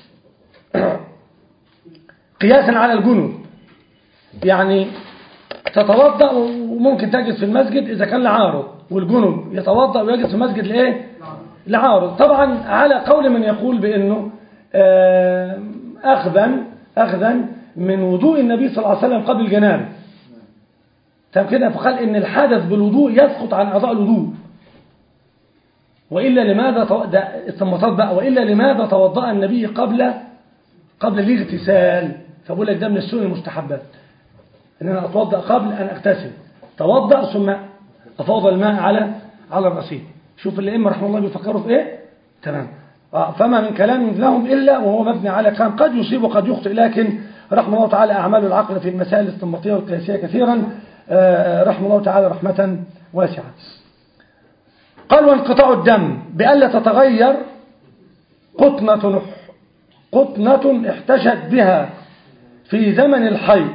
قياسا على الجنوب يعني تتوضأ وممكن تجلس في المسجد إذا كان لعارض والجنوب يتوضأ ويجلس في المسجد لإيه؟ لعارض طبعا على قول من يقول بأنه آه، أخذا أخذا من وضوء النبي صلى الله عليه وسلم قبل الجنابه تمام كده فقال ان الحدث بالوضوء يسقط عن اعضاء الوضوء والا لماذا تو... ده استنباطات بقى والا لماذا توضا النبي قبل قبل الاغتسال فبقول لك ده من السنن المستحبات ان انا اتوضا قبل ان اغتسل توضا ثم افاض الماء على على الرصيد شوف الائمه رحمه الله بيفكروا في ايه تمام آه، فما من كلام لهم الا وهو مبني على كلام قد يصيب وقد يخطئ لكن رحمه الله تعالى اعمال العقل في المسائل الاستنباطيه والقياسيه كثيرا آه، رحمه الله تعالى رحمه واسعه قال وانقطاع الدم بألا تتغير قطنة قطنة احتشت بها في زمن الحيض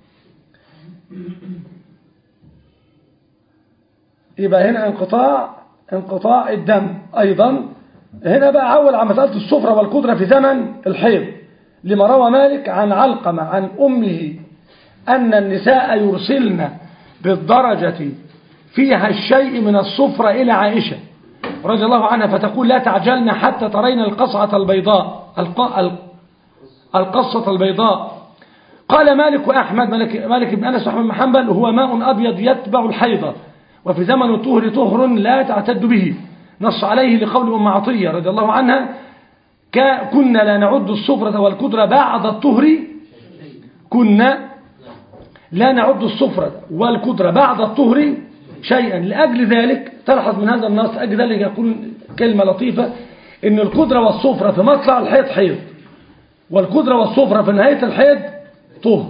يبقى هنا انقطاع انقطاع الدم أيضا هنا بقى عول على مسألة الصفرة والقدرة في زمن الحيض لما روى مالك عن علقمة عن أمه أن النساء يرسلن بالدرجة فيها الشيء من الصفرة إلى عائشة رضي الله عنها فتقول لا تعجلن حتى ترين القصعة البيضاء الق... ال- القصة البيضاء قال مالك وأحمد مالك, مالك بن أنس وأحمد بن حنبل هو ماء أبيض يتبع الحيضة وفي زمن الطهر طهر لا تعتد به نص عليه لقول أم عطية رضي الله عنها ك- كنا لا نعد الصفرة والقدرة بعد الطهر كنا لا نعد الصفرة والقدرة بعد الطهر شيئا لأجل ذلك تلحظ من هذا النص أجل ذلك يقول كلمة لطيفة إن القدرة والصفرة في مطلع الحيض حيض والقدرة والصفرة في نهاية الحيض طهر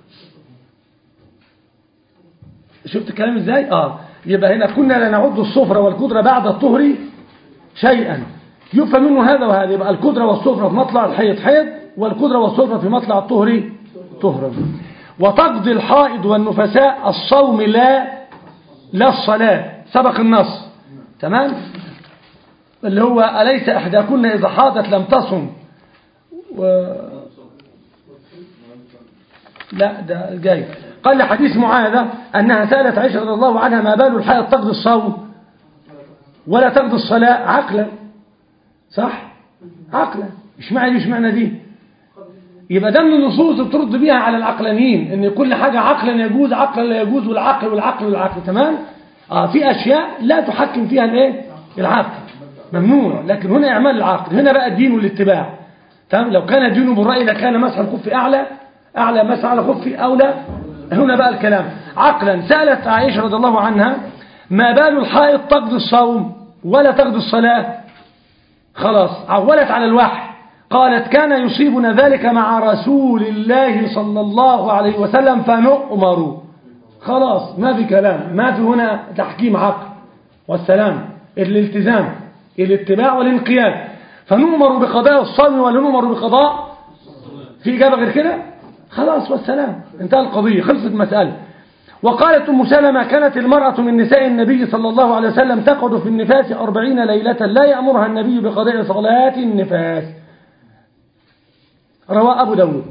شفت الكلام ازاي اه يبقى هنا كنا لا نعد الصفرة والقدرة بعد الطهر شيئا يفهم منه هذا وهذا يبقى القدرة والصفرة في مطلع الحيض حيض والقدرة والصفرة في مطلع الطهر طهرا وتقضي الحائض والنفساء الصوم لا لا الصلاة سبق النص تمام اللي هو أليس إحداكن إذا حاضت لم تصم و... لا ده جاي قال لحديث معاذة أنها سألت عائشة رضي الله عنها ما بال الحائض تقضي الصوم ولا تقضي الصلاة عقلا صح عقلا مش معنى مش معنى دي يبقى ده من النصوص اللي بترد بيها على العقلانيين ان كل حاجة عقلا يجوز عقلا لا يجوز والعقل والعقل والعقل تمام اه في اشياء لا تحكم فيها الايه العقل ممنوع لكن هنا اعمال العقل هنا بقى الدين والاتباع تمام لو كان الدين بالرأي لكان مسح الخف اعلى اعلى مسح على خف اولى هنا بقى الكلام عقلا سألت عائشة رضي الله عنها ما بال الحائض تقضي الصوم ولا تقضي الصلاة خلاص عولت على الوحي قالت كان يصيبنا ذلك مع رسول الله صلى الله عليه وسلم فنؤمر خلاص ما في كلام ما في هنا تحكيم عقل والسلام الالتزام الاتباع والانقياد فنؤمر بقضاء الصوم ولا نؤمر بقضاء في إجابة غير كده خلاص والسلام انتهى القضية خلصت المسألة وقالت أم سلمة كانت المرأة من نساء النبي صلى الله عليه وسلم تقعد في النفاس أربعين ليلة لا يأمرها النبي بقضاء صلاة النفاس رواه أبو داود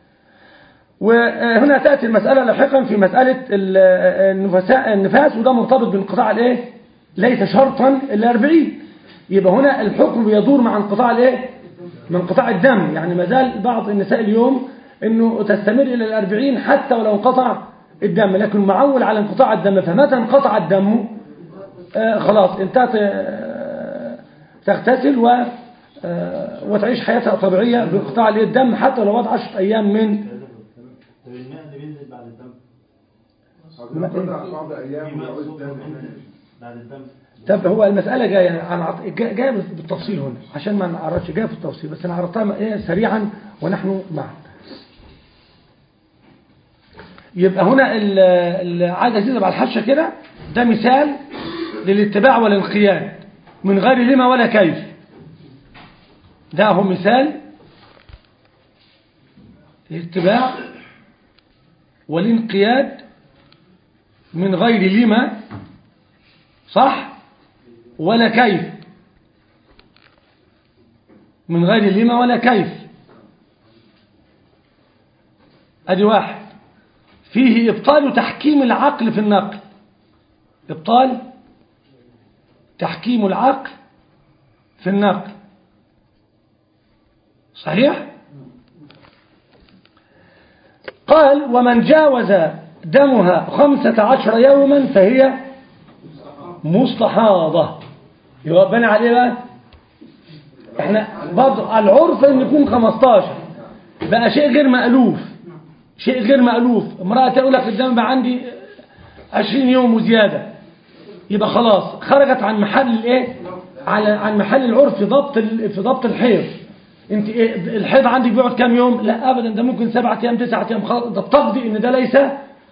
وهنا تأتي المسألة لاحقا في مسألة النفساء النفاس وده مرتبط بانقطاع الايه ليس شرطا الأربعين يبقى هنا الحكم بيدور مع انقطاع الايه من انقطاع الدم يعني ما زال بعض النساء اليوم انه تستمر الى الأربعين حتى ولو انقطع الدم لكن معول على انقطاع الدم فمتى انقطع الدم آه خلاص انتهت آه تغتسل و آه وتعيش حياتها طبيعية بانقطاع الدم حتى لو وضع 10 أيام من طب الماء اللي بينزل بعد الدم قطع بعض ايام ويعود تاني بعد الدم طب هو المسألة جاية أنا عط- جا- جاية بالتفصيل هنا عشان ما نعرضش جاية في التفصيل بس أنا عرضتها إيه سريعا ونحن معا يبقى هنا ال- ال- عايز أزيد على الحشة كده ده مثال للاتباع والانقياد من غير لما ولا كيف ده هو مثال الاتباع والانقياد من غير لما صح ولا كيف من غير لما ولا كيف ادي واحد فيه ابطال تحكيم العقل في النقل ابطال تحكيم العقل في النقل صحيح قال ومن جاوز دمها خمسة عشر يوما فهي مستحاضة يبقى بني عليه بقى احنا برضه العرف ان يكون 15 بقى شيء غير مألوف شيء غير مألوف امرأة تقول لك الدم بقى عندي 20 يوم وزيادة يبقى خلاص خرجت عن محل الايه على عن محل العرف في ضبط ال- في ضبط الحيض انت ايه الحيض عندك بيقعد كام يوم لا ابدا ده ممكن سبعة ايام تسعة ايام خلاص ده بتقضي ان ده ليس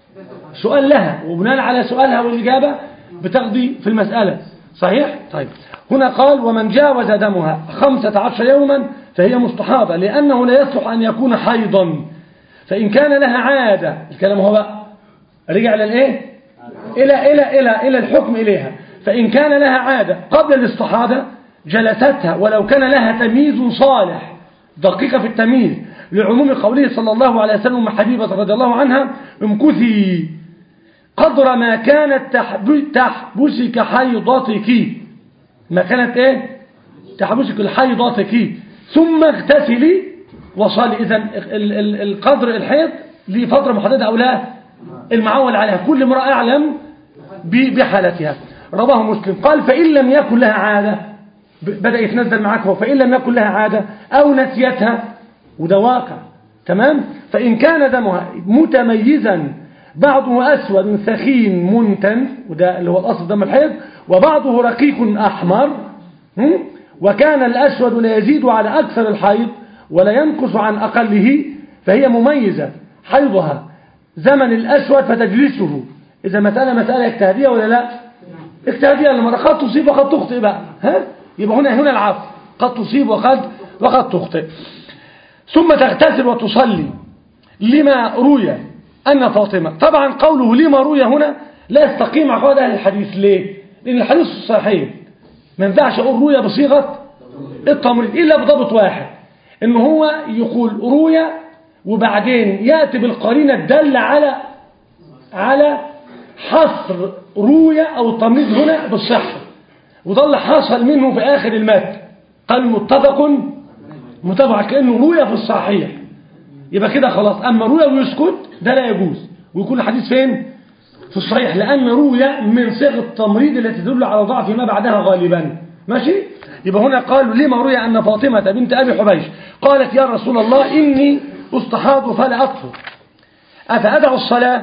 سؤال لها وبناء على سؤالها والإجابة بتقضي في المسألة صحيح؟ طيب هنا قال ومن جاوز دمها خمسة عشر يوما فهي مستحاضة لأنه لا يصلح أن يكون حيضا فإن كان لها عادة الكلام هو بقى رجع للإيه؟ إلى إلى إلى إلى الحكم إليها فإن كان لها عادة قبل الاستحاضة جلستها ولو كان لها تمييز صالح دقيقة في التمييز لعموم قوله صلى الله عليه وسلم مع حبيبة رضي الله عنها امكثي قدر ما كانت تحب- تحبسك حيضتك ما كانت ايه تحبسك الحيضتك ثم اغتسلي وصلي اذا ال- ال- القدر الحيض لفترة محددة او لا المعول عليها كل امرأة اعلم ب- بحالتها رواه مسلم قال فإن لم يكن لها عادة ب- بدأ يتنزل معاك هو فإن لم يكن لها عادة أو نسيتها وده واقع تمام فإن كان دمها متميزا بعضه أسود ثخين منتن وده اللي هو الأصل دم الحيض وبعضه رقيق أحمر هم؟ وكان الأسود لا يزيد على أكثر الحيض ولا ينقص عن أقله فهي مميزة حيضها زمن الأسود فتجلسه إذا مسألة مسألة اجتهادية ولا لا اجتهادية لما قد تصيب وقد تخطئ بقى ها يبقى هنا هنا العفو قد تصيب وقد وقد تخطئ ثم تغتسل وتصلي لما روي أن فاطمة طبعا قوله لما روي هنا لا يستقيم مع قول أهل الحديث ليه لأن الحديث صحيح ما ينفعش أقول روي بصيغة التمريض إلا بضبط واحد إن هو يقول روي وبعدين يأتي بالقرينة الدالة على على حصر روي أو التمريض هنا بالصحة وده اللي حصل منه في آخر المتن قال متفق متابعة كأنه روي في الصحيح يبقى كده خلاص أما روي ويسكت ده لا يجوز ويكون الحديث فين في الصحيح لأن روي من صيغ التمريض التي تدل على ضعف ما بعدها غالبا ماشي يبقى هنا قالوا لما روي أن فاطمة بنت أبي حبيش قالت يا رسول الله إني أستحاض فلا أطهر أفأدع الصلاة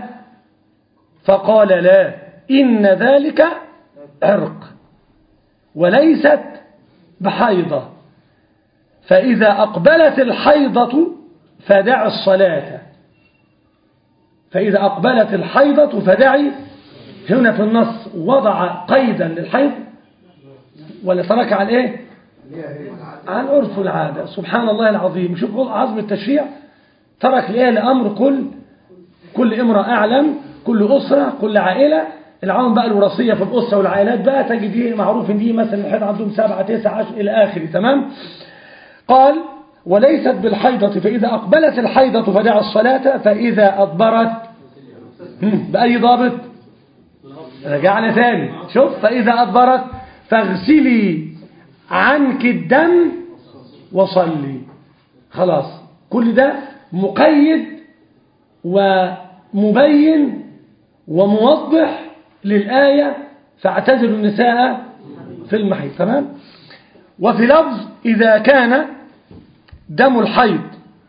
فقال لا إن ذلك عرق وليست بحيضة فإذا أقبلت الحيضة فدع الصلاة فإذا أقبلت الحيضة فدعي هنا في النص وضع قيدا للحيض ولا ترك عن إيه عن عرف العادة سبحان الله العظيم شوف عظم التشريع ترك لإيه لأمر كل كل امرأة أعلم كل أسرة كل عائلة العوام بقى الوراثية في الأسرة والعائلات بقى تجد دي معروف ان دي مثلا الحيض عندهم سبعة تسعة عشر إلى آخره تمام قال وليست بالحيضة فإذا أقبلت الحيضة فدع الصلاة فإذا أدبرت هم، بأي ضابط رجعنا ثاني شوف فإذا أدبرت فاغسلي عنك الدم وصلي خلاص كل ده مقيد ومبين وموضح للآية فاعتزلوا النساء في المحيط تمام وفي لفظ إذا كان دم الحيض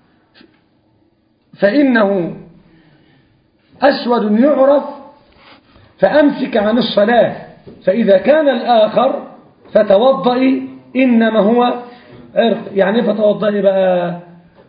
فإنه أسود يعرف فأمسك عن الصلاة فإذا كان الآخر فتوضئي إنما هو عرق يعني إيه فتوضئي بقى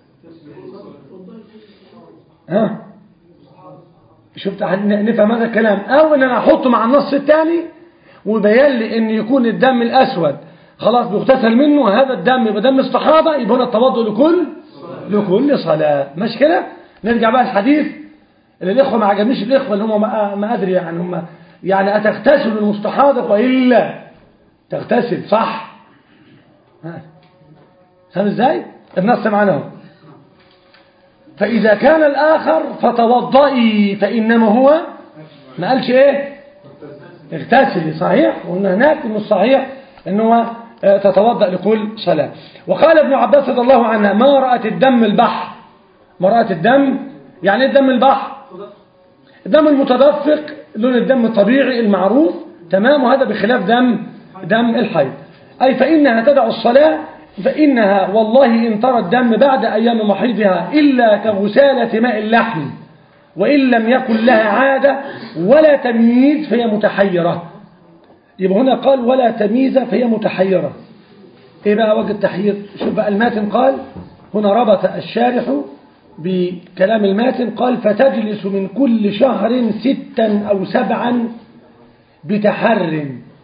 ها شفت نفهم هذا الكلام أو إن أنا أحطه مع النص الثاني ويبين لي إن يكون الدم الأسود خلاص بيغتسل منه هذا الدم يبقى دم استحاضة يبقى هنا التوضؤ لكل لكل صلاة مش كده نرجع بقى الحديث اللي الإخوة ما عجبنيش الإخوة اللي هم ما, ما أدري يعني هم يعني أتغتسل المستحاضة وإلا تغتسل صح ها فاهم ازاي النص معنا اهو فإذا كان الآخر فتوضئي فإنما هو ما قالش إيه اغتسلي صحيح وقلنا هناك إنه الصحيح إنه هو تتوضأ لكل صلاة وقال ابن عباس رضي الله عنه ما رأت الدم البحر ما رأت الدم يعني ايه الدم البحر الدم المتدفق لون الدم الطبيعي المعروف تمام وهذا بخلاف دم دم الحيض أي فإنها تدع الصلاة فإنها والله إن ترى الدم بعد أيام محيضها إلا كغسالة ماء اللحم وإن لم يكن لها عادة ولا تمييز فهي متحيرة يبقى هنا قال ولا تمييز فهي متحيرة إيه بقى وجه التحيير شوف بقى الماتن قال هنا ربط الشارح بكلام الماتن قال فتجلس من كل شهر ستا أو سبعا بتحر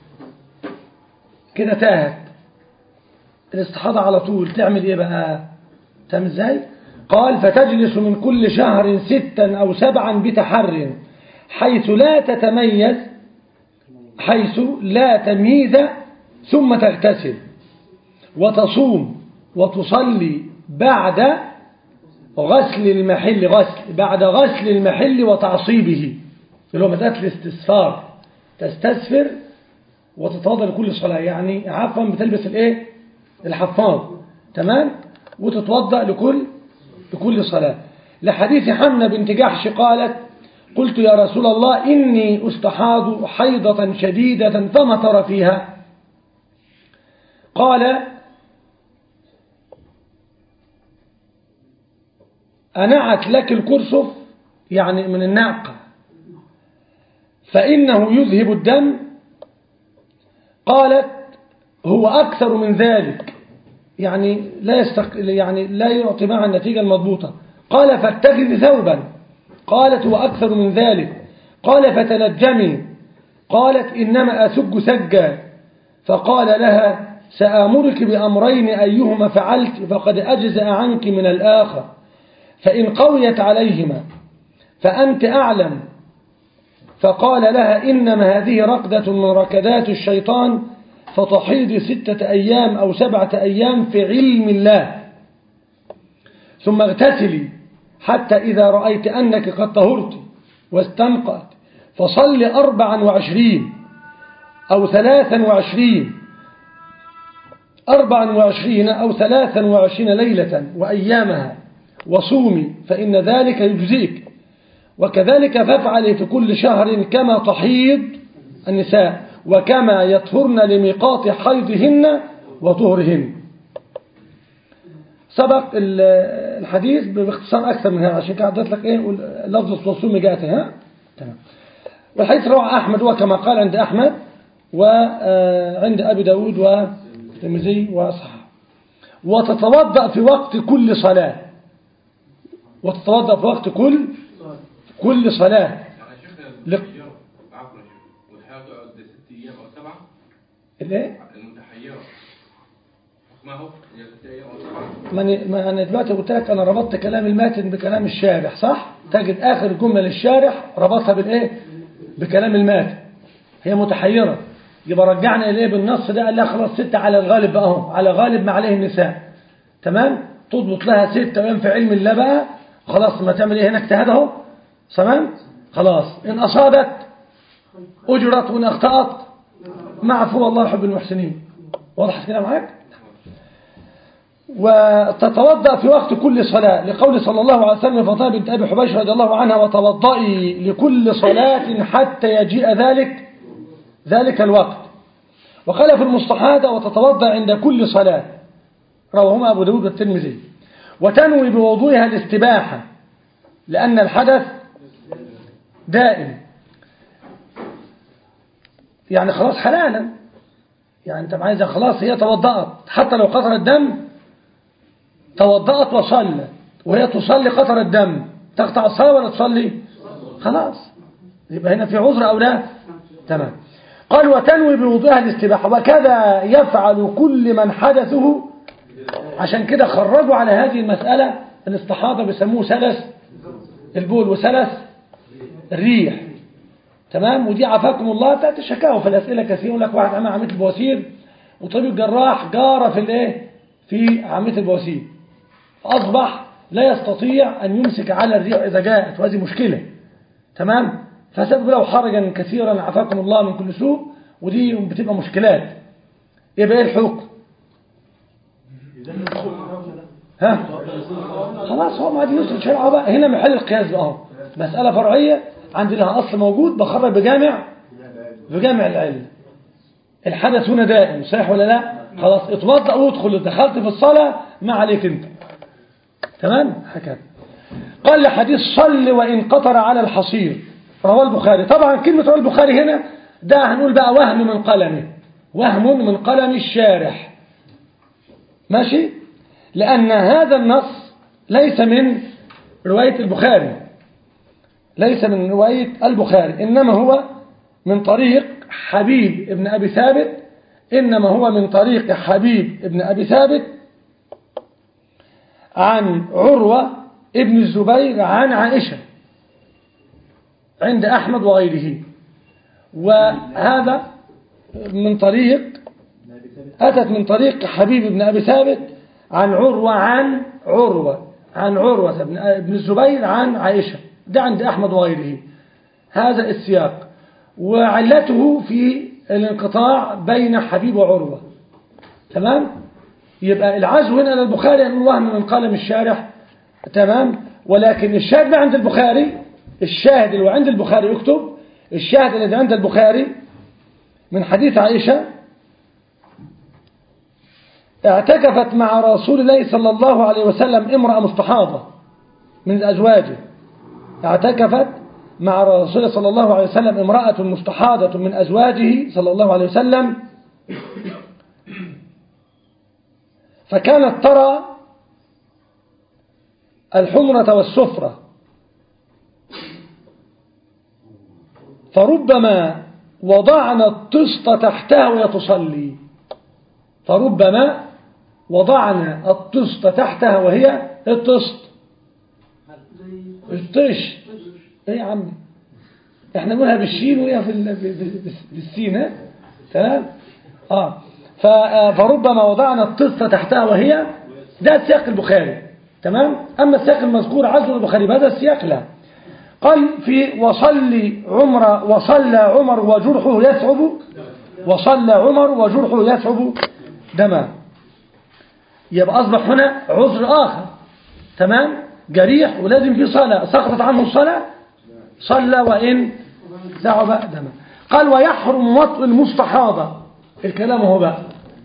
كده تاهت الاستحاضة على طول تعمل ايه بقى تعمل ازاي قال فتجلس من كل شهر ستا أو سبعا بتحر حيث لا تتميز حيث لا تمييز ثم تغتسل وتصوم وتصلي بعد غسل المحل غسل بعد غسل المحل وتعصيبه اللي هو مسألة الاستسفار تستسفر وتتوضا لكل صلاة يعني عفوا بتلبس الايه الحفاظ تمام وتتوضا لكل لكل صلاة لحديث حمنة بنت جحش قالت قلت يا رسول الله إني أستحاض حيضة شديدة فما ترى فيها قال أنعت لك الكرسف يعني من النعقة فإنه يذهب الدم قالت هو أكثر من ذلك يعني لا يستق... يعني لا يعطي معها النتيجة المضبوطة قال فاتخذ ثوبا قالت هو أكثر من ذلك قال فتنجمي قالت إنما أسج سجا فقال لها سآمرك بأمرين أيهما فعلت فقد أجزأ عنك من الآخر فإن قويت عليهما فأنت أعلم فقال لها إنما هذه رقدة من ركدات الشيطان فتحيض ستة أيام أو سبعة أيام في علم الله ثم اغتسلي حتى إذا رأيت أنك قد طهرت واستنقأت فصل أربعا وعشرين أو ثلاثا وعشرين أربعا وعشرين أو ثلاثا وعشرين ليلة وأيامها وصومي فإن ذلك يجزيك وكذلك فافعلي في كل شهر كما تحيض النساء وكما يطهرن لميقات حيضهن وطهرهن سبق الحديث باختصار أكثر من هذا عشان كده عدت لك إيه لفظ الصوم جاءت ها تمام والحديث رواه أحمد وكما قال عند أحمد وعند أبي داود والترمذي وصححه وتتوضأ في وقت كل صلاة وتتوضأ في وقت كل كل صلاة يعني شيخنا لق- المتحيرة عفوا يا شيخ والحياة تقعد ست أيام أو سبعة الايه المتحيرة حكمها هو هي ست أيام أو سبعة ما أنا- ما انا دلوقتي قلت لك انا ربطت كلام الماتن بكلام الشارح صح تجد اخر جمله للشارح ربطها بالايه بكلام الماتن هي متحيره يبقى رجعنا اليه بالنص ده قال لها خلاص ستة على الغالب بقى اهو على غالب ما عليه النساء تمام تضبط لها ستة وين في علم الله بقى خلاص ما تعمل ايه هنا اجتهاد اهو تمام خلاص ان اصابت اجرت وان اخطات معفو الله يحب المحسنين واضح كده معاك وتتوضأ في وقت كل صلاة لقول صلى الله عليه وسلم فاطمة بنت أبي حبيش رضي الله عنها وتوضئي لكل صلاة حتى يجيء ذلك ذلك الوقت وقال في المصطحادة وتتوضأ عند كل صلاة رواهما أبو داود والترمذي وتنوي بوضوئها الاستباحة لأن الحدث دائم يعني خلاص حلالا يعني انت عايزة خلاص هي توضأت حتى لو قطر الدم توضأت وصلت وهي تصلي قطر الدم تقطع الصلاة ولا تصلي خلاص يبقى هنا في عذر أو لا تمام قال وتنوي بوضوءها الاستباحة وكذا يفعل كل من حدثه عشان كده خرجوا على هذه المسألة الاستحاضة بيسموه سلس البول وسلس الريح تمام ودي عافاكم الله تأتي شكاوى في الأسئلة كثير يقول لك واحد عمل عملية البواسير وطبيب الجراح جار في الايه في عملية البواسير فأصبح لا يستطيع أن يمسك على الريح إذا جاءت وهذه مشكلة تمام فسبب له حرجا كثيرا عافاكم الله من كل سوء ودي بتبقى مشكلات يبقى ايه الحكم ها خلاص هو ما دي يسر شرعه بقى هنا محل القياس بقى اهو مسألة فرعية عندي لها أصل موجود بخرج بجامع بجامع العلم الحدث هنا دائم صحيح ولا لا خلاص اتوضأ وادخل دخلت في الصلاة ما عليك انت تمام هكذا قال لحديث صل وإن قطر على الحصير رواه البخاري طبعا كلمة رواه البخاري هنا ده هنقول بقى وهم من قلمه وهم من قلم الشارح ماشي لأن هذا النص ليس من رواية البخاري ليس من رواية البخاري إنما هو من طريق حبيب ابن أبي ثابت إنما هو من طريق حبيب ابن أبي ثابت عن عروة ابن الزبير عن عائشة عند أحمد وغيره وهذا من طريق أتت من طريق حبيب بن أبي ثابت عن عروة عن عروة عن عروة بن الزبير عن عائشة ده عند أحمد وغيره هذا السياق وعلته في الانقطاع بين حبيب وعروة تمام يبقى العزو هنا للبخاري نقول وهم من قلم الشارح تمام ولكن الشاهد ده عند البخاري الشاهد اللي عند البخاري يكتب الشاهد الذي عند البخاري من حديث عائشة اعتكفت مع رسول الله صلى الله عليه وسلم امرأة مستحاضة من أزواجه اعتكفت مع رسول الله صلى الله عليه وسلم امرأة مستحاضة من أزواجه صلى الله عليه وسلم فكانت ترى الحمرة والسفرة فربما وضعنا الطسط تحتها وهي تصلي فربما وضعنا الطسط تحتها وهي الطسط الطش ايه يا عم احنا نقولها بالشين وهي في ال- في- في- بالسين ها تمام اه ف- فربما وضعنا الطسط تحتها وهي ده سياق البخاري تمام اما السياق المذكور عزو البخاري بهذا السياق لا قال في وصلي عمر وصلى عمر وجرحه يثعب وصلى عمر وجرحه يثعب دما يبقى أصبح هنا عذر آخر تمام جريح ولازم في صلاة سقطت عنه الصلاة صلى وإن ثعب دما قال ويحرم وطء المستحاضة الكلام هو بقى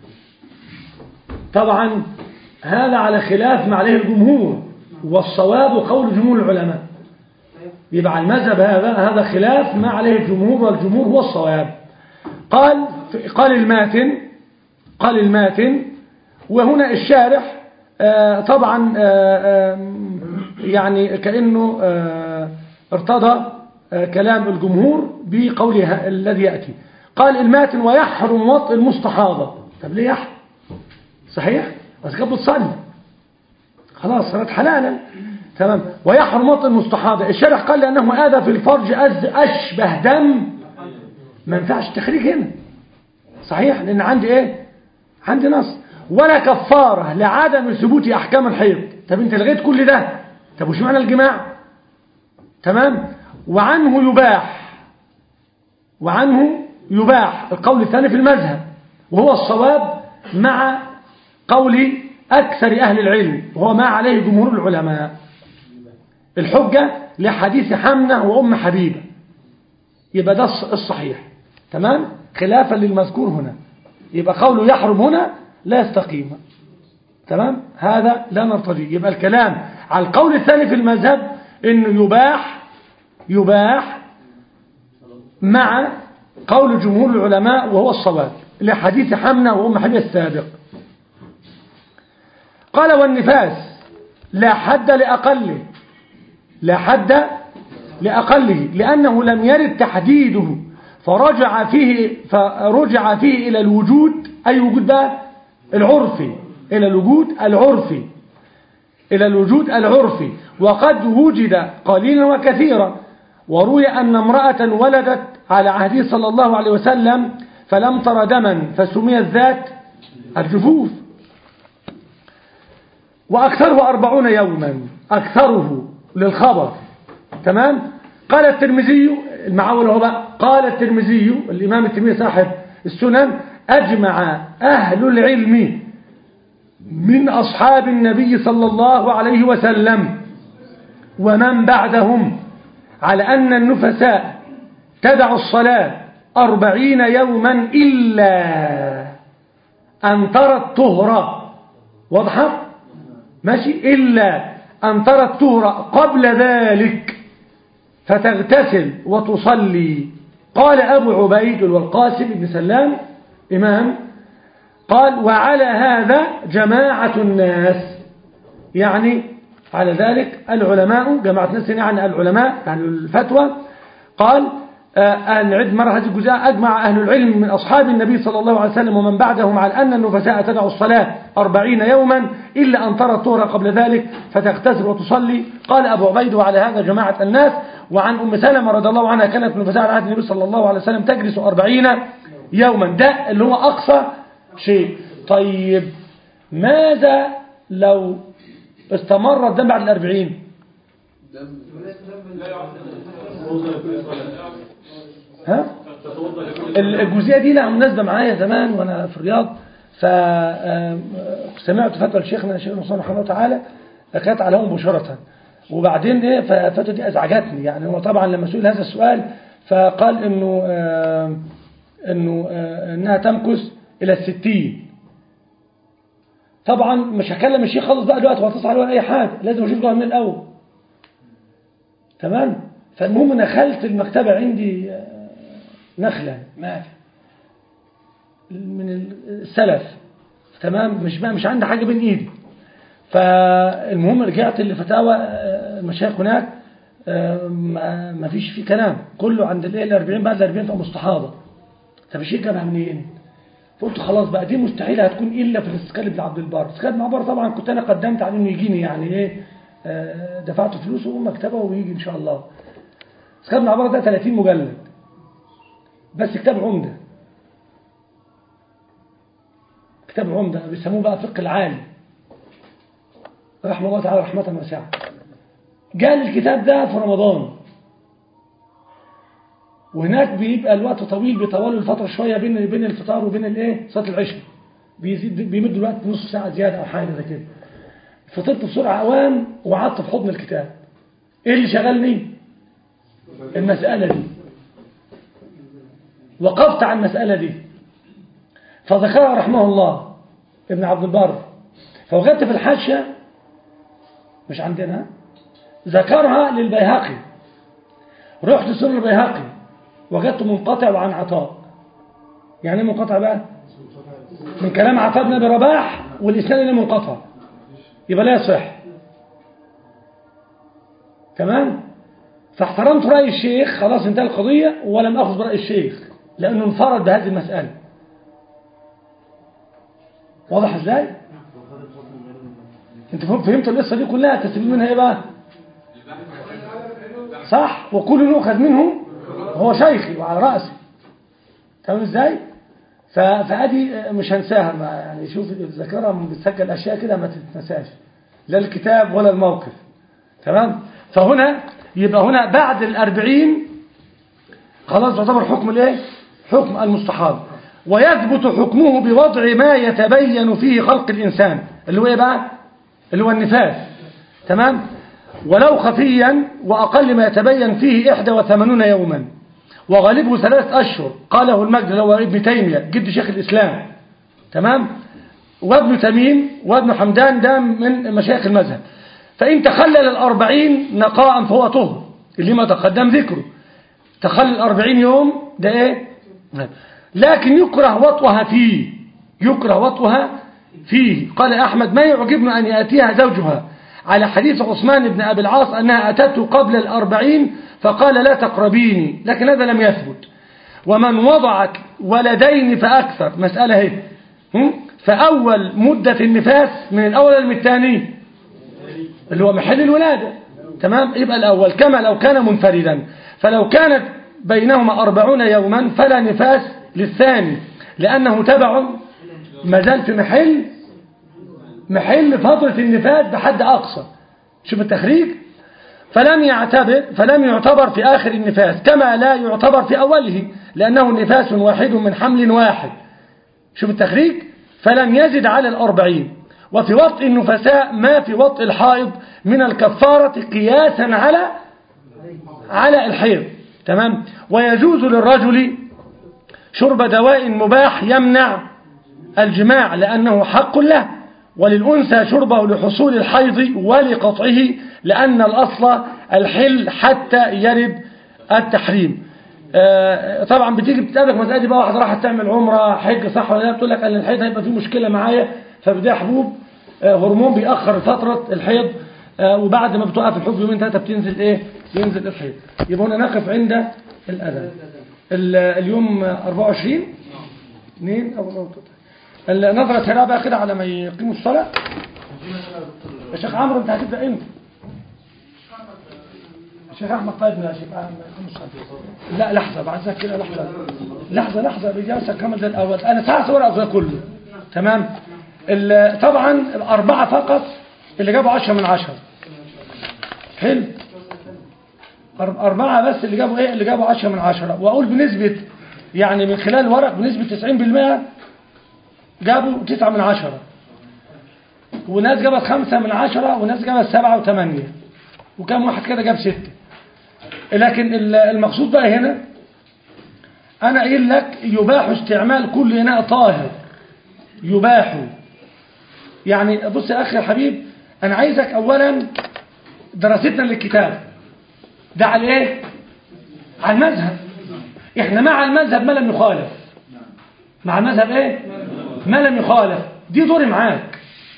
طبعا هذا على خلاف ما عليه الجمهور والصواب قول جمهور العلماء يبقى على المذهب هذا هذا خلاف ما عليه الجمهور والجمهور هو الصواب قال قال الماتن قال الماتن وهنا الشارح آه، طبعا آه، آم، يعني كأنه آه، ارتضى آه، كلام الجمهور بقوله الذي يأتي قال الماتن ويحرم وطء المستحاضة طب ليه يحرم صحيح بس كانت بتصلي خلاص صارت حلالا تمام ويحرم وطء المستحاضة الشارح قال لأنه آذى في الفرج أز أشبه دم ما ينفعش التخريج هنا صحيح لأن عندي إيه عندي نص ولا كفارة لعدم ثبوت أحكام الحيض طب أنت لغيت كل ده طب وش معنى الجماع تمام وعنه يباح وعنه يباح القول الثاني في المذهب وهو الصواب مع قول أكثر أهل العلم وهو ما عليه جمهور العلماء الحجة لحديث حمنة وأم حبيبة يبقى ده الص- الصحيح تمام خلافا للمذكور هنا يبقى قوله يحرم هنا لا يستقيم تمام هذا لا نرتضيه يبقى الكلام على القول الثاني في المذهب انه يباح يباح مع قول جمهور العلماء وهو الصواب لحديث حمنا وأم حبيب السابق قال والنفاس لا حد لأقله لا حد لأقله لأنه لم يرد تحديده فرجع فيه فرجع فيه إلى الوجود أي وجود بقى العرفي إلى الوجود العرفي إلى الوجود العرفي وقد وجد قليلا وكثيرا وروي أن امرأة ولدت على عهده صلى الله عليه وسلم فلم تر دما فسميت ذات الجفوف وأكثره أربعون يوما أكثره للخبر تمام قال الترمذي المعول هو بقى قال الترمذي الإمام الترمذي صاحب السنن أجمع أهل العلم من أصحاب النبي صلى الله عليه وسلم ومن بعدهم على أن النفساء تدع الصلاة أربعين يوما إلا أن ترى الطهرة وضحت ماشي إلا أن ترى الطهرة قبل ذلك فتغتسل وتصلي قال أبو عبيد والقاسم بن سلام إمام قال وعلى هذا جماعة الناس يعني على ذلك العلماء جماعة الناس يعني العلماء يعني الفتوى قال آه نعد مرة هذه الجزاء أجمع أهل العلم من أصحاب النبي صلى الله عليه وسلم ومن بعدهم على أن النفساء تدع الصلاة أربعين يوما إلا أن ترى الطهر قبل ذلك فتغتسل وتصلي قال أبو عبيد وعلى هذا جماعة الناس وعن أم سلمة رضي الله عنها كانت النفساء على عهد النبي صلى الله عليه وسلم تجلس أربعين يوما ده اللي هو أقصى شيء طيب ماذا لو استمر الدم بعد الأربعين ها الجزئية دي لها مناسبة معايا زمان وأنا في الرياض فسمعت فتوى الشيخنا الشيخ نصر رحمه تعالى كانت عليهم مباشرة وبعدين ايه فالفتوى دي ازعجتني يعني هو طبعا لما سئل هذا السؤال فقال انه آه انه آه انها تمكث الى الستين طبعا مش هكلم الشيخ خالص بقى دلوقتي وهتصل عليه ولا اي حاجه لازم اشوف ده من الاول تمام فالمهم نخلت المكتبه عندي نخله ما من السلف تمام مش مش عندي حاجه بين ايدي فالمهم رجعت لفتاوى المشايخ هناك ما فيش فيه كلام كله عند الايه ال 40 بعد ال 40 تبقى مستحاضه طب الشيخ جابها منين؟ فقلت خلاص بقى دي مستحيل هتكون الا في الاستقلال ابن عبد البر استقلال ابن عبد البر طبعا كنت انا قدمت على انه يجيني يعني ايه دفعت فلوسه ومكتبه ويجي ان شاء الله استقلال ابن عبد البر ده 30 مجلد بس كتاب عمده كتاب عمده بيسموه بقى فقه العالي رحمه الله تعالى رحمه واسعه جاء الكتاب ده في رمضان وهناك بيبقى الوقت طويل بيطول الفترة شوية بين بين الفطار وبين الايه صلاة العشاء بيزيد بيمد الوقت نص ساعة زيادة أو حاجة زي كده فطرت بسرعة أوام وقعدت في حضن الكتاب ايه اللي شغلني المسألة دي وقفت على المسألة دي فذكرها رحمه الله ابن عبد البر فوجدت في الحاشية مش عندنا ذكرها للبيهقي رحت سر البيهقي وجدته منقطع وعن عطاء يعني منقطع بقى من كلام عطاء بن ابي رباح والاسناد اللي منقطع يبقى لا يصح تمام فاحترمت راي الشيخ خلاص انتهى القضيه ولم اخذ براي الشيخ لانه انفرد بهذه المساله واضح ازاي انت فهمت القصه دي كلها تستفيد منها ايه بقى صح وكل يؤخذ منه هو شيخي وعلى رأسي تمام ازاي فادي مش هنساها ما يعني شوف الذاكره بتسجل اشياء كده ما تتنساش لا الكتاب ولا الموقف تمام فهنا يبقى هنا بعد الأربعين خلاص يعتبر حكم الايه حكم المستحاض ويثبت حكمه بوضع ما يتبين فيه خلق الإنسان اللي هو ايه بقى اللي هو النفاس تمام ولو خفيا وأقل ما يتبين فيه 81 يوما وغالبه ثلاث أشهر قاله المجد هو ابن تيمية جد شيخ الإسلام تمام وابن تميم وابن حمدان ده من مشايخ المذهب فإن تخلل الأربعين نقاء فهو طهر اللي ما تقدم ذكره تخلل الأربعين يوم ده إيه لكن يكره وطئها فيه يكره وطئها فيه قال أحمد ما يعجبني أن يأتيها زوجها على حديث عثمان بن أبي العاص أنها أتته قبل الأربعين فقال لا تقربيني لكن هذا لم يثبت ومن وضعت ولدين فأكثر مسألة هي هم؟ فأول مدة النفاس من الأول من الثاني اللي هو محل الولادة تمام يبقى الأول كما لو كان منفردا فلو كانت بينهما أربعون يوما فلا نفاس للثاني لأنه تبع ما زال في محل محل فترة النفاس بحد أقصى شوف التخريج فلم يعتبر فلم يعتبر في آخر النفاس كما لا يعتبر في أوله لأنه نفاس واحد من حمل واحد شوف التخريج فلم يزد على الأربعين وفي وطء النفساء ما في وطء الحائض من الكفارة قياسا على على الحيض تمام ويجوز للرجل شرب دواء مباح يمنع الجماع لأنه حق له وللأنثى شربه لحصول الحيض ولقطعه لأن الأصل الحل حتى يرد التحريم آه، طبعا بتيجي بتقابلك مسألة دي بقى واحدة راحت تعمل عمرة حج صح ولا لا بتقول لك ان الحيض هيبقى فيه مشكلة معايا فبديها حبوب آه، هرمون بيأخر فترة الحيض آه، وبعد ما بتوقف الحب يومين ثلاثة بتنزل ايه بينزل الحيض يبقى هنا نقف عند الأذان ال- اليوم 24 اثنين او أو- النظرة سريعة بقى كده على ما يقيموا الصلاة يا شيخ عمرو انت هتبدأ امتى الشيخ احمد طيب يا شيخ آه، ما يقيموا الصلاة لا لحظة بعد كده لحظة لحظة لحظة بجلسة كامل زي الأول أنا ساعة ورقة ده كله تمام ال- طبعا الأربعة فقط اللي جابوا عشرة من عشرة حلو أر- أربعة بس اللي جابوا إيه اللي جابوا عشرة من عشرة وأقول بنسبة يعني من خلال الورق بنسبة 90% جابوا تسعة من عشرة وناس جابت خمسة من عشرة وناس جابت سبعة وثمانية وكم واحد كده جاب ستة لكن ال- المقصود بقى هنا أنا قايل لك يباح استعمال كل إناء طاهر يباح يعني بص يا أخي الحبيب أنا عايزك أولا دراستنا للكتاب ده على إيه؟ على المذهب إحنا مع المذهب ما لم يخالف مع المذهب إيه؟ ما لم يخالف دي دوري معاك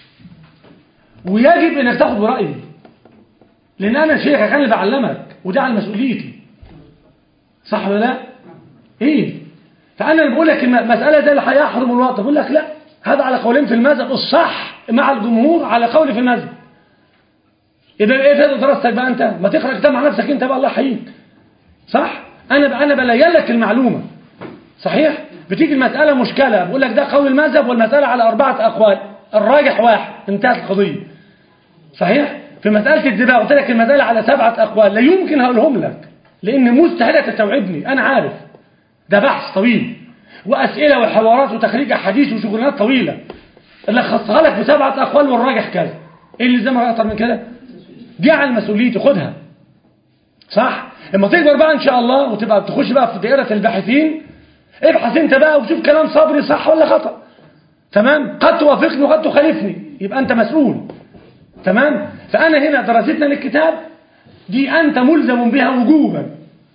ويجب انك تاخد برأيي لان انا شيخ انا اللي بعلمك وده على مسؤوليتي صح ولا لا ايه فانا اللي بقول لك الم- مساله زي اللي هيحرم الوقت بقول لك لا هذا على قولين في المذهب الصح مع الجمهور على قول في المذهب يبقى ايه فائده دراستك بقى انت ما تقرا كتاب مع نفسك انت بقى الله يحييك صح انا بقى انا بلين لك المعلومه صحيح بتيجي المساله مشكله بقول لك ده قول المذهب والمساله على اربعه اقوال الراجح واحد انتهت القضيه صحيح في مسألة الزباء قلت لك المسألة على سبعة أقوال لا يمكن هقولهم لك لأن مستحيل تستوعبني أنا عارف ده بحث طويل وأسئلة وحوارات وتخريج أحاديث وشغلانات طويلة اللي خصها لك بسبعة أقوال والراجح كذا إيه اللي زي ما أكتر من كده دي على مسؤوليتي خدها صح لما تكبر بقى إن شاء الله وتبقى تخش بقى في دائرة الباحثين ابحث انت بقى وشوف كلام صبري صح ولا خطأ تمام قد توافقني وقد تخالفني يبقى أنت مسؤول تمام فأنا هنا دراستنا للكتاب دي أنت ملزم بها وجوبا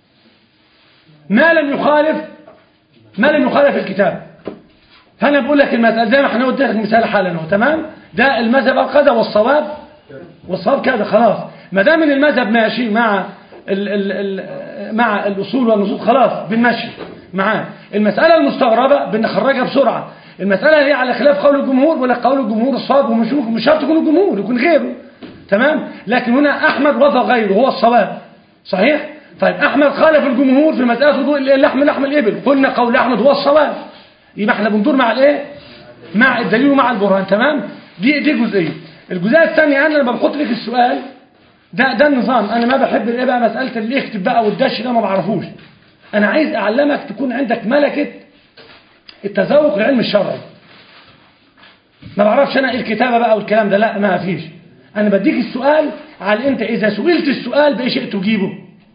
ما لم يخالف ما لم يخالف الكتاب فأنا بقول لك المسألة زي ما احنا قلت لك مثال حالا اهو تمام ده المذهب كذا والصواب والصواب كذا خلاص ما دام ان المذهب ماشي مع ال ال ال مع الأصول والنصوص خلاص بنمشي معاه المسألة المستغربة بنخرجها بسرعة المسألة هي على خلاف قول الجمهور ولا قول الجمهور الصواب ومش مش شرط يكون الجمهور يكون غيره تمام لكن هنا أحمد وضع غيره هو الصواب صحيح طيب أحمد خالف الجمهور في مسألة وضوء اللحم لحم الإبل قلنا قول أحمد هو الصواب يبقى احنا بندور مع الايه مع الدليل ومع البرهان تمام دي دي جزئيه الجزئيه الثانيه انا لما بحط لك السؤال ده ده النظام انا ما بحب الايه بقى مساله اللي يكتب بقى والدش ده ما بعرفوش انا عايز اعلمك تكون عندك ملكه التذوق العلم الشرعي ما بعرفش انا ايه الكتابه بقى والكلام ده لا ما فيش انا بديك السؤال على انت اذا سئلت السؤال باي شيء تجيبه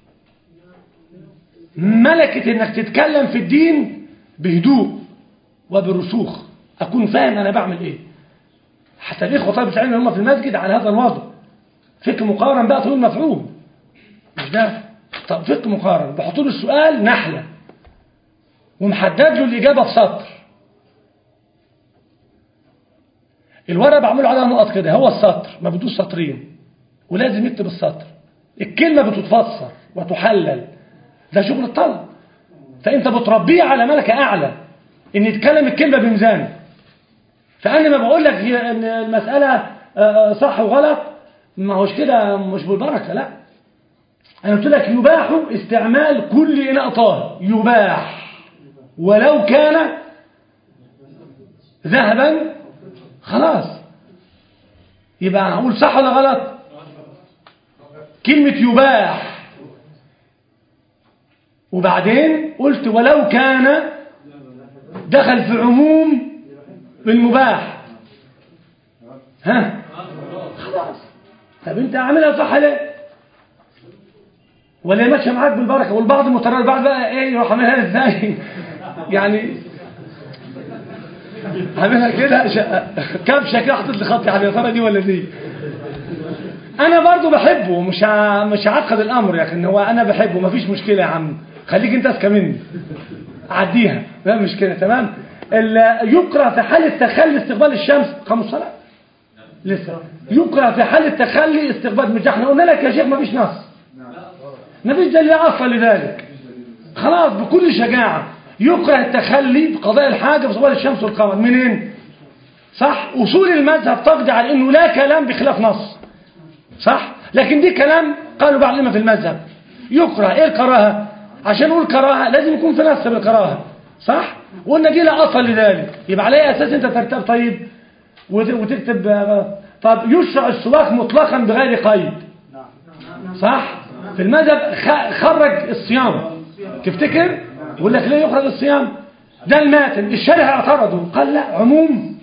ملكه انك تتكلم في الدين بهدوء وبرسوخ اكون فاهم انا بعمل ايه حتى الاخوه طالب العلم هم في المسجد على هذا الوضع فقه مقارن بقى طويل مفعول مش ده طب فقه مقارن بحط له السؤال نحله ومحدد له الإجابة في سطر الورقة بعمله عليها نقط كده هو السطر ما بدوش سطرين ولازم يكتب السطر الكلمة بتتفسر وتحلل ده شغل الطلب فأنت بتربيه على ملكة أعلى إن يتكلم الكلمة بميزان فأنا ما بقول لك هي إن المسألة آه، آه، صح وغلط ما هوش كده مش بالبركة لا أنا قلت لك يباح استعمال كل إناء طاهر يباح ولو كان ذهبا خلاص يبقى هقول صح ولا غلط كلمة يباح وبعدين قلت ولو كان دخل في عموم بالمباح ها خلاص طب انت عاملها صح ليه ولا ماشيه معاك بالبركه والبعض متردد البعض بقى ايه يروح عاملها ازاي يعني عاملها كده ش- كبشه كده حاطط لي خط يعني يا ترى دي ولا دي انا برضو بحبه مش ه- مش هعقد الامر لكن هو انا بحبه مفيش مشكله يا عم خليك انت اذكى مني عديها ما مشكله تمام ال- يكره في حاله تخلي استقبال الشمس خمس صلاه لسه يكره في حاله تخلي استقبال مش احنا قلنا لك يا شيخ مفيش نص مفيش دليل اصلا لذلك خلاص بكل شجاعه يكره التخلي بقضاء الحاجه بصبال الشمس والقمر منين صح اصول المذهب تقضي على انه لا كلام بخلاف نص صح لكن دي كلام قالوا بعض الائمه في المذهب يكره ايه الكراهه عشان نقول كراهه لازم يكون في نص بالكراهه صح وقلنا دي لا اصل لذلك يبقى على اي اساس انت ترتب طيب وت- وتكتب آه، طب يشرع السواك مطلقا بغير قيد صح في المذهب خ- خرج الصيام تفتكر يقول لك ليه يخرج الصيام ده الماتن الشارع اعترضوا قال لا عموم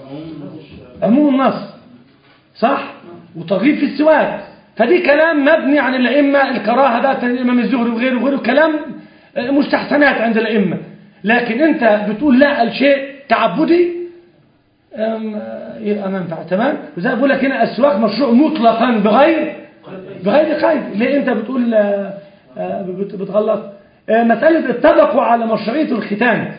عموم النص صح وترغيب في السواك فدي كلام مبني عن الأئمة الكراهة بقى الإمام الزهري وغيره وغيره كلام آه، مستحسنات عند الأئمة لكن أنت بتقول لا الشيء تعبدي أم، آه، يبقى منفع تمام وزي ما بقول لك هنا السواك مشروع مطلقا بغير بغير قيد ليه أنت بتقول آه، آه، بت- بتغلط آه، مسألة اتفقوا على مشروعية الختان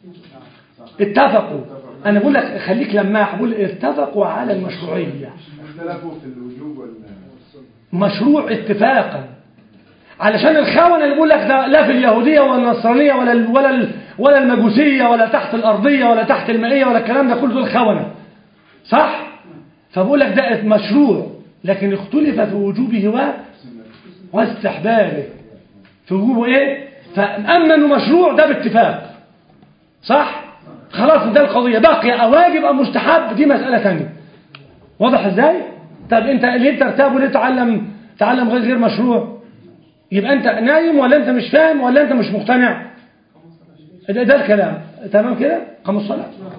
اتفقوا أنا بقول لك خليك لماح بقول اتفقوا على المشروعية اختلفوا في الوجوب ولا مشروع اتفاقا علشان الخونة اللي بيقول لك ده لا في اليهودية ولا النصرانية ولا ال ولا ال ولا المجوسية ولا تحت الأرضية ولا تحت المائية ولا الكلام ده كله دول خونة صح؟ فبقول لك ده مشروع لكن اختلف في وجوبه و واستحبابه في وجوبه ايه؟ فأما انه مشروع ده باتفاق صح؟ خلاص ده القضية بقي أو واجب أو مستحب دي مسألة ثانية واضح ازاي طب انت ليه ترتاب وليه تعلم تعلم غير غير مشروع يبقى انت نايم ولا انت مش فاهم ولا انت مش مقتنع ده, ده الكلام تمام كده قام الصلاة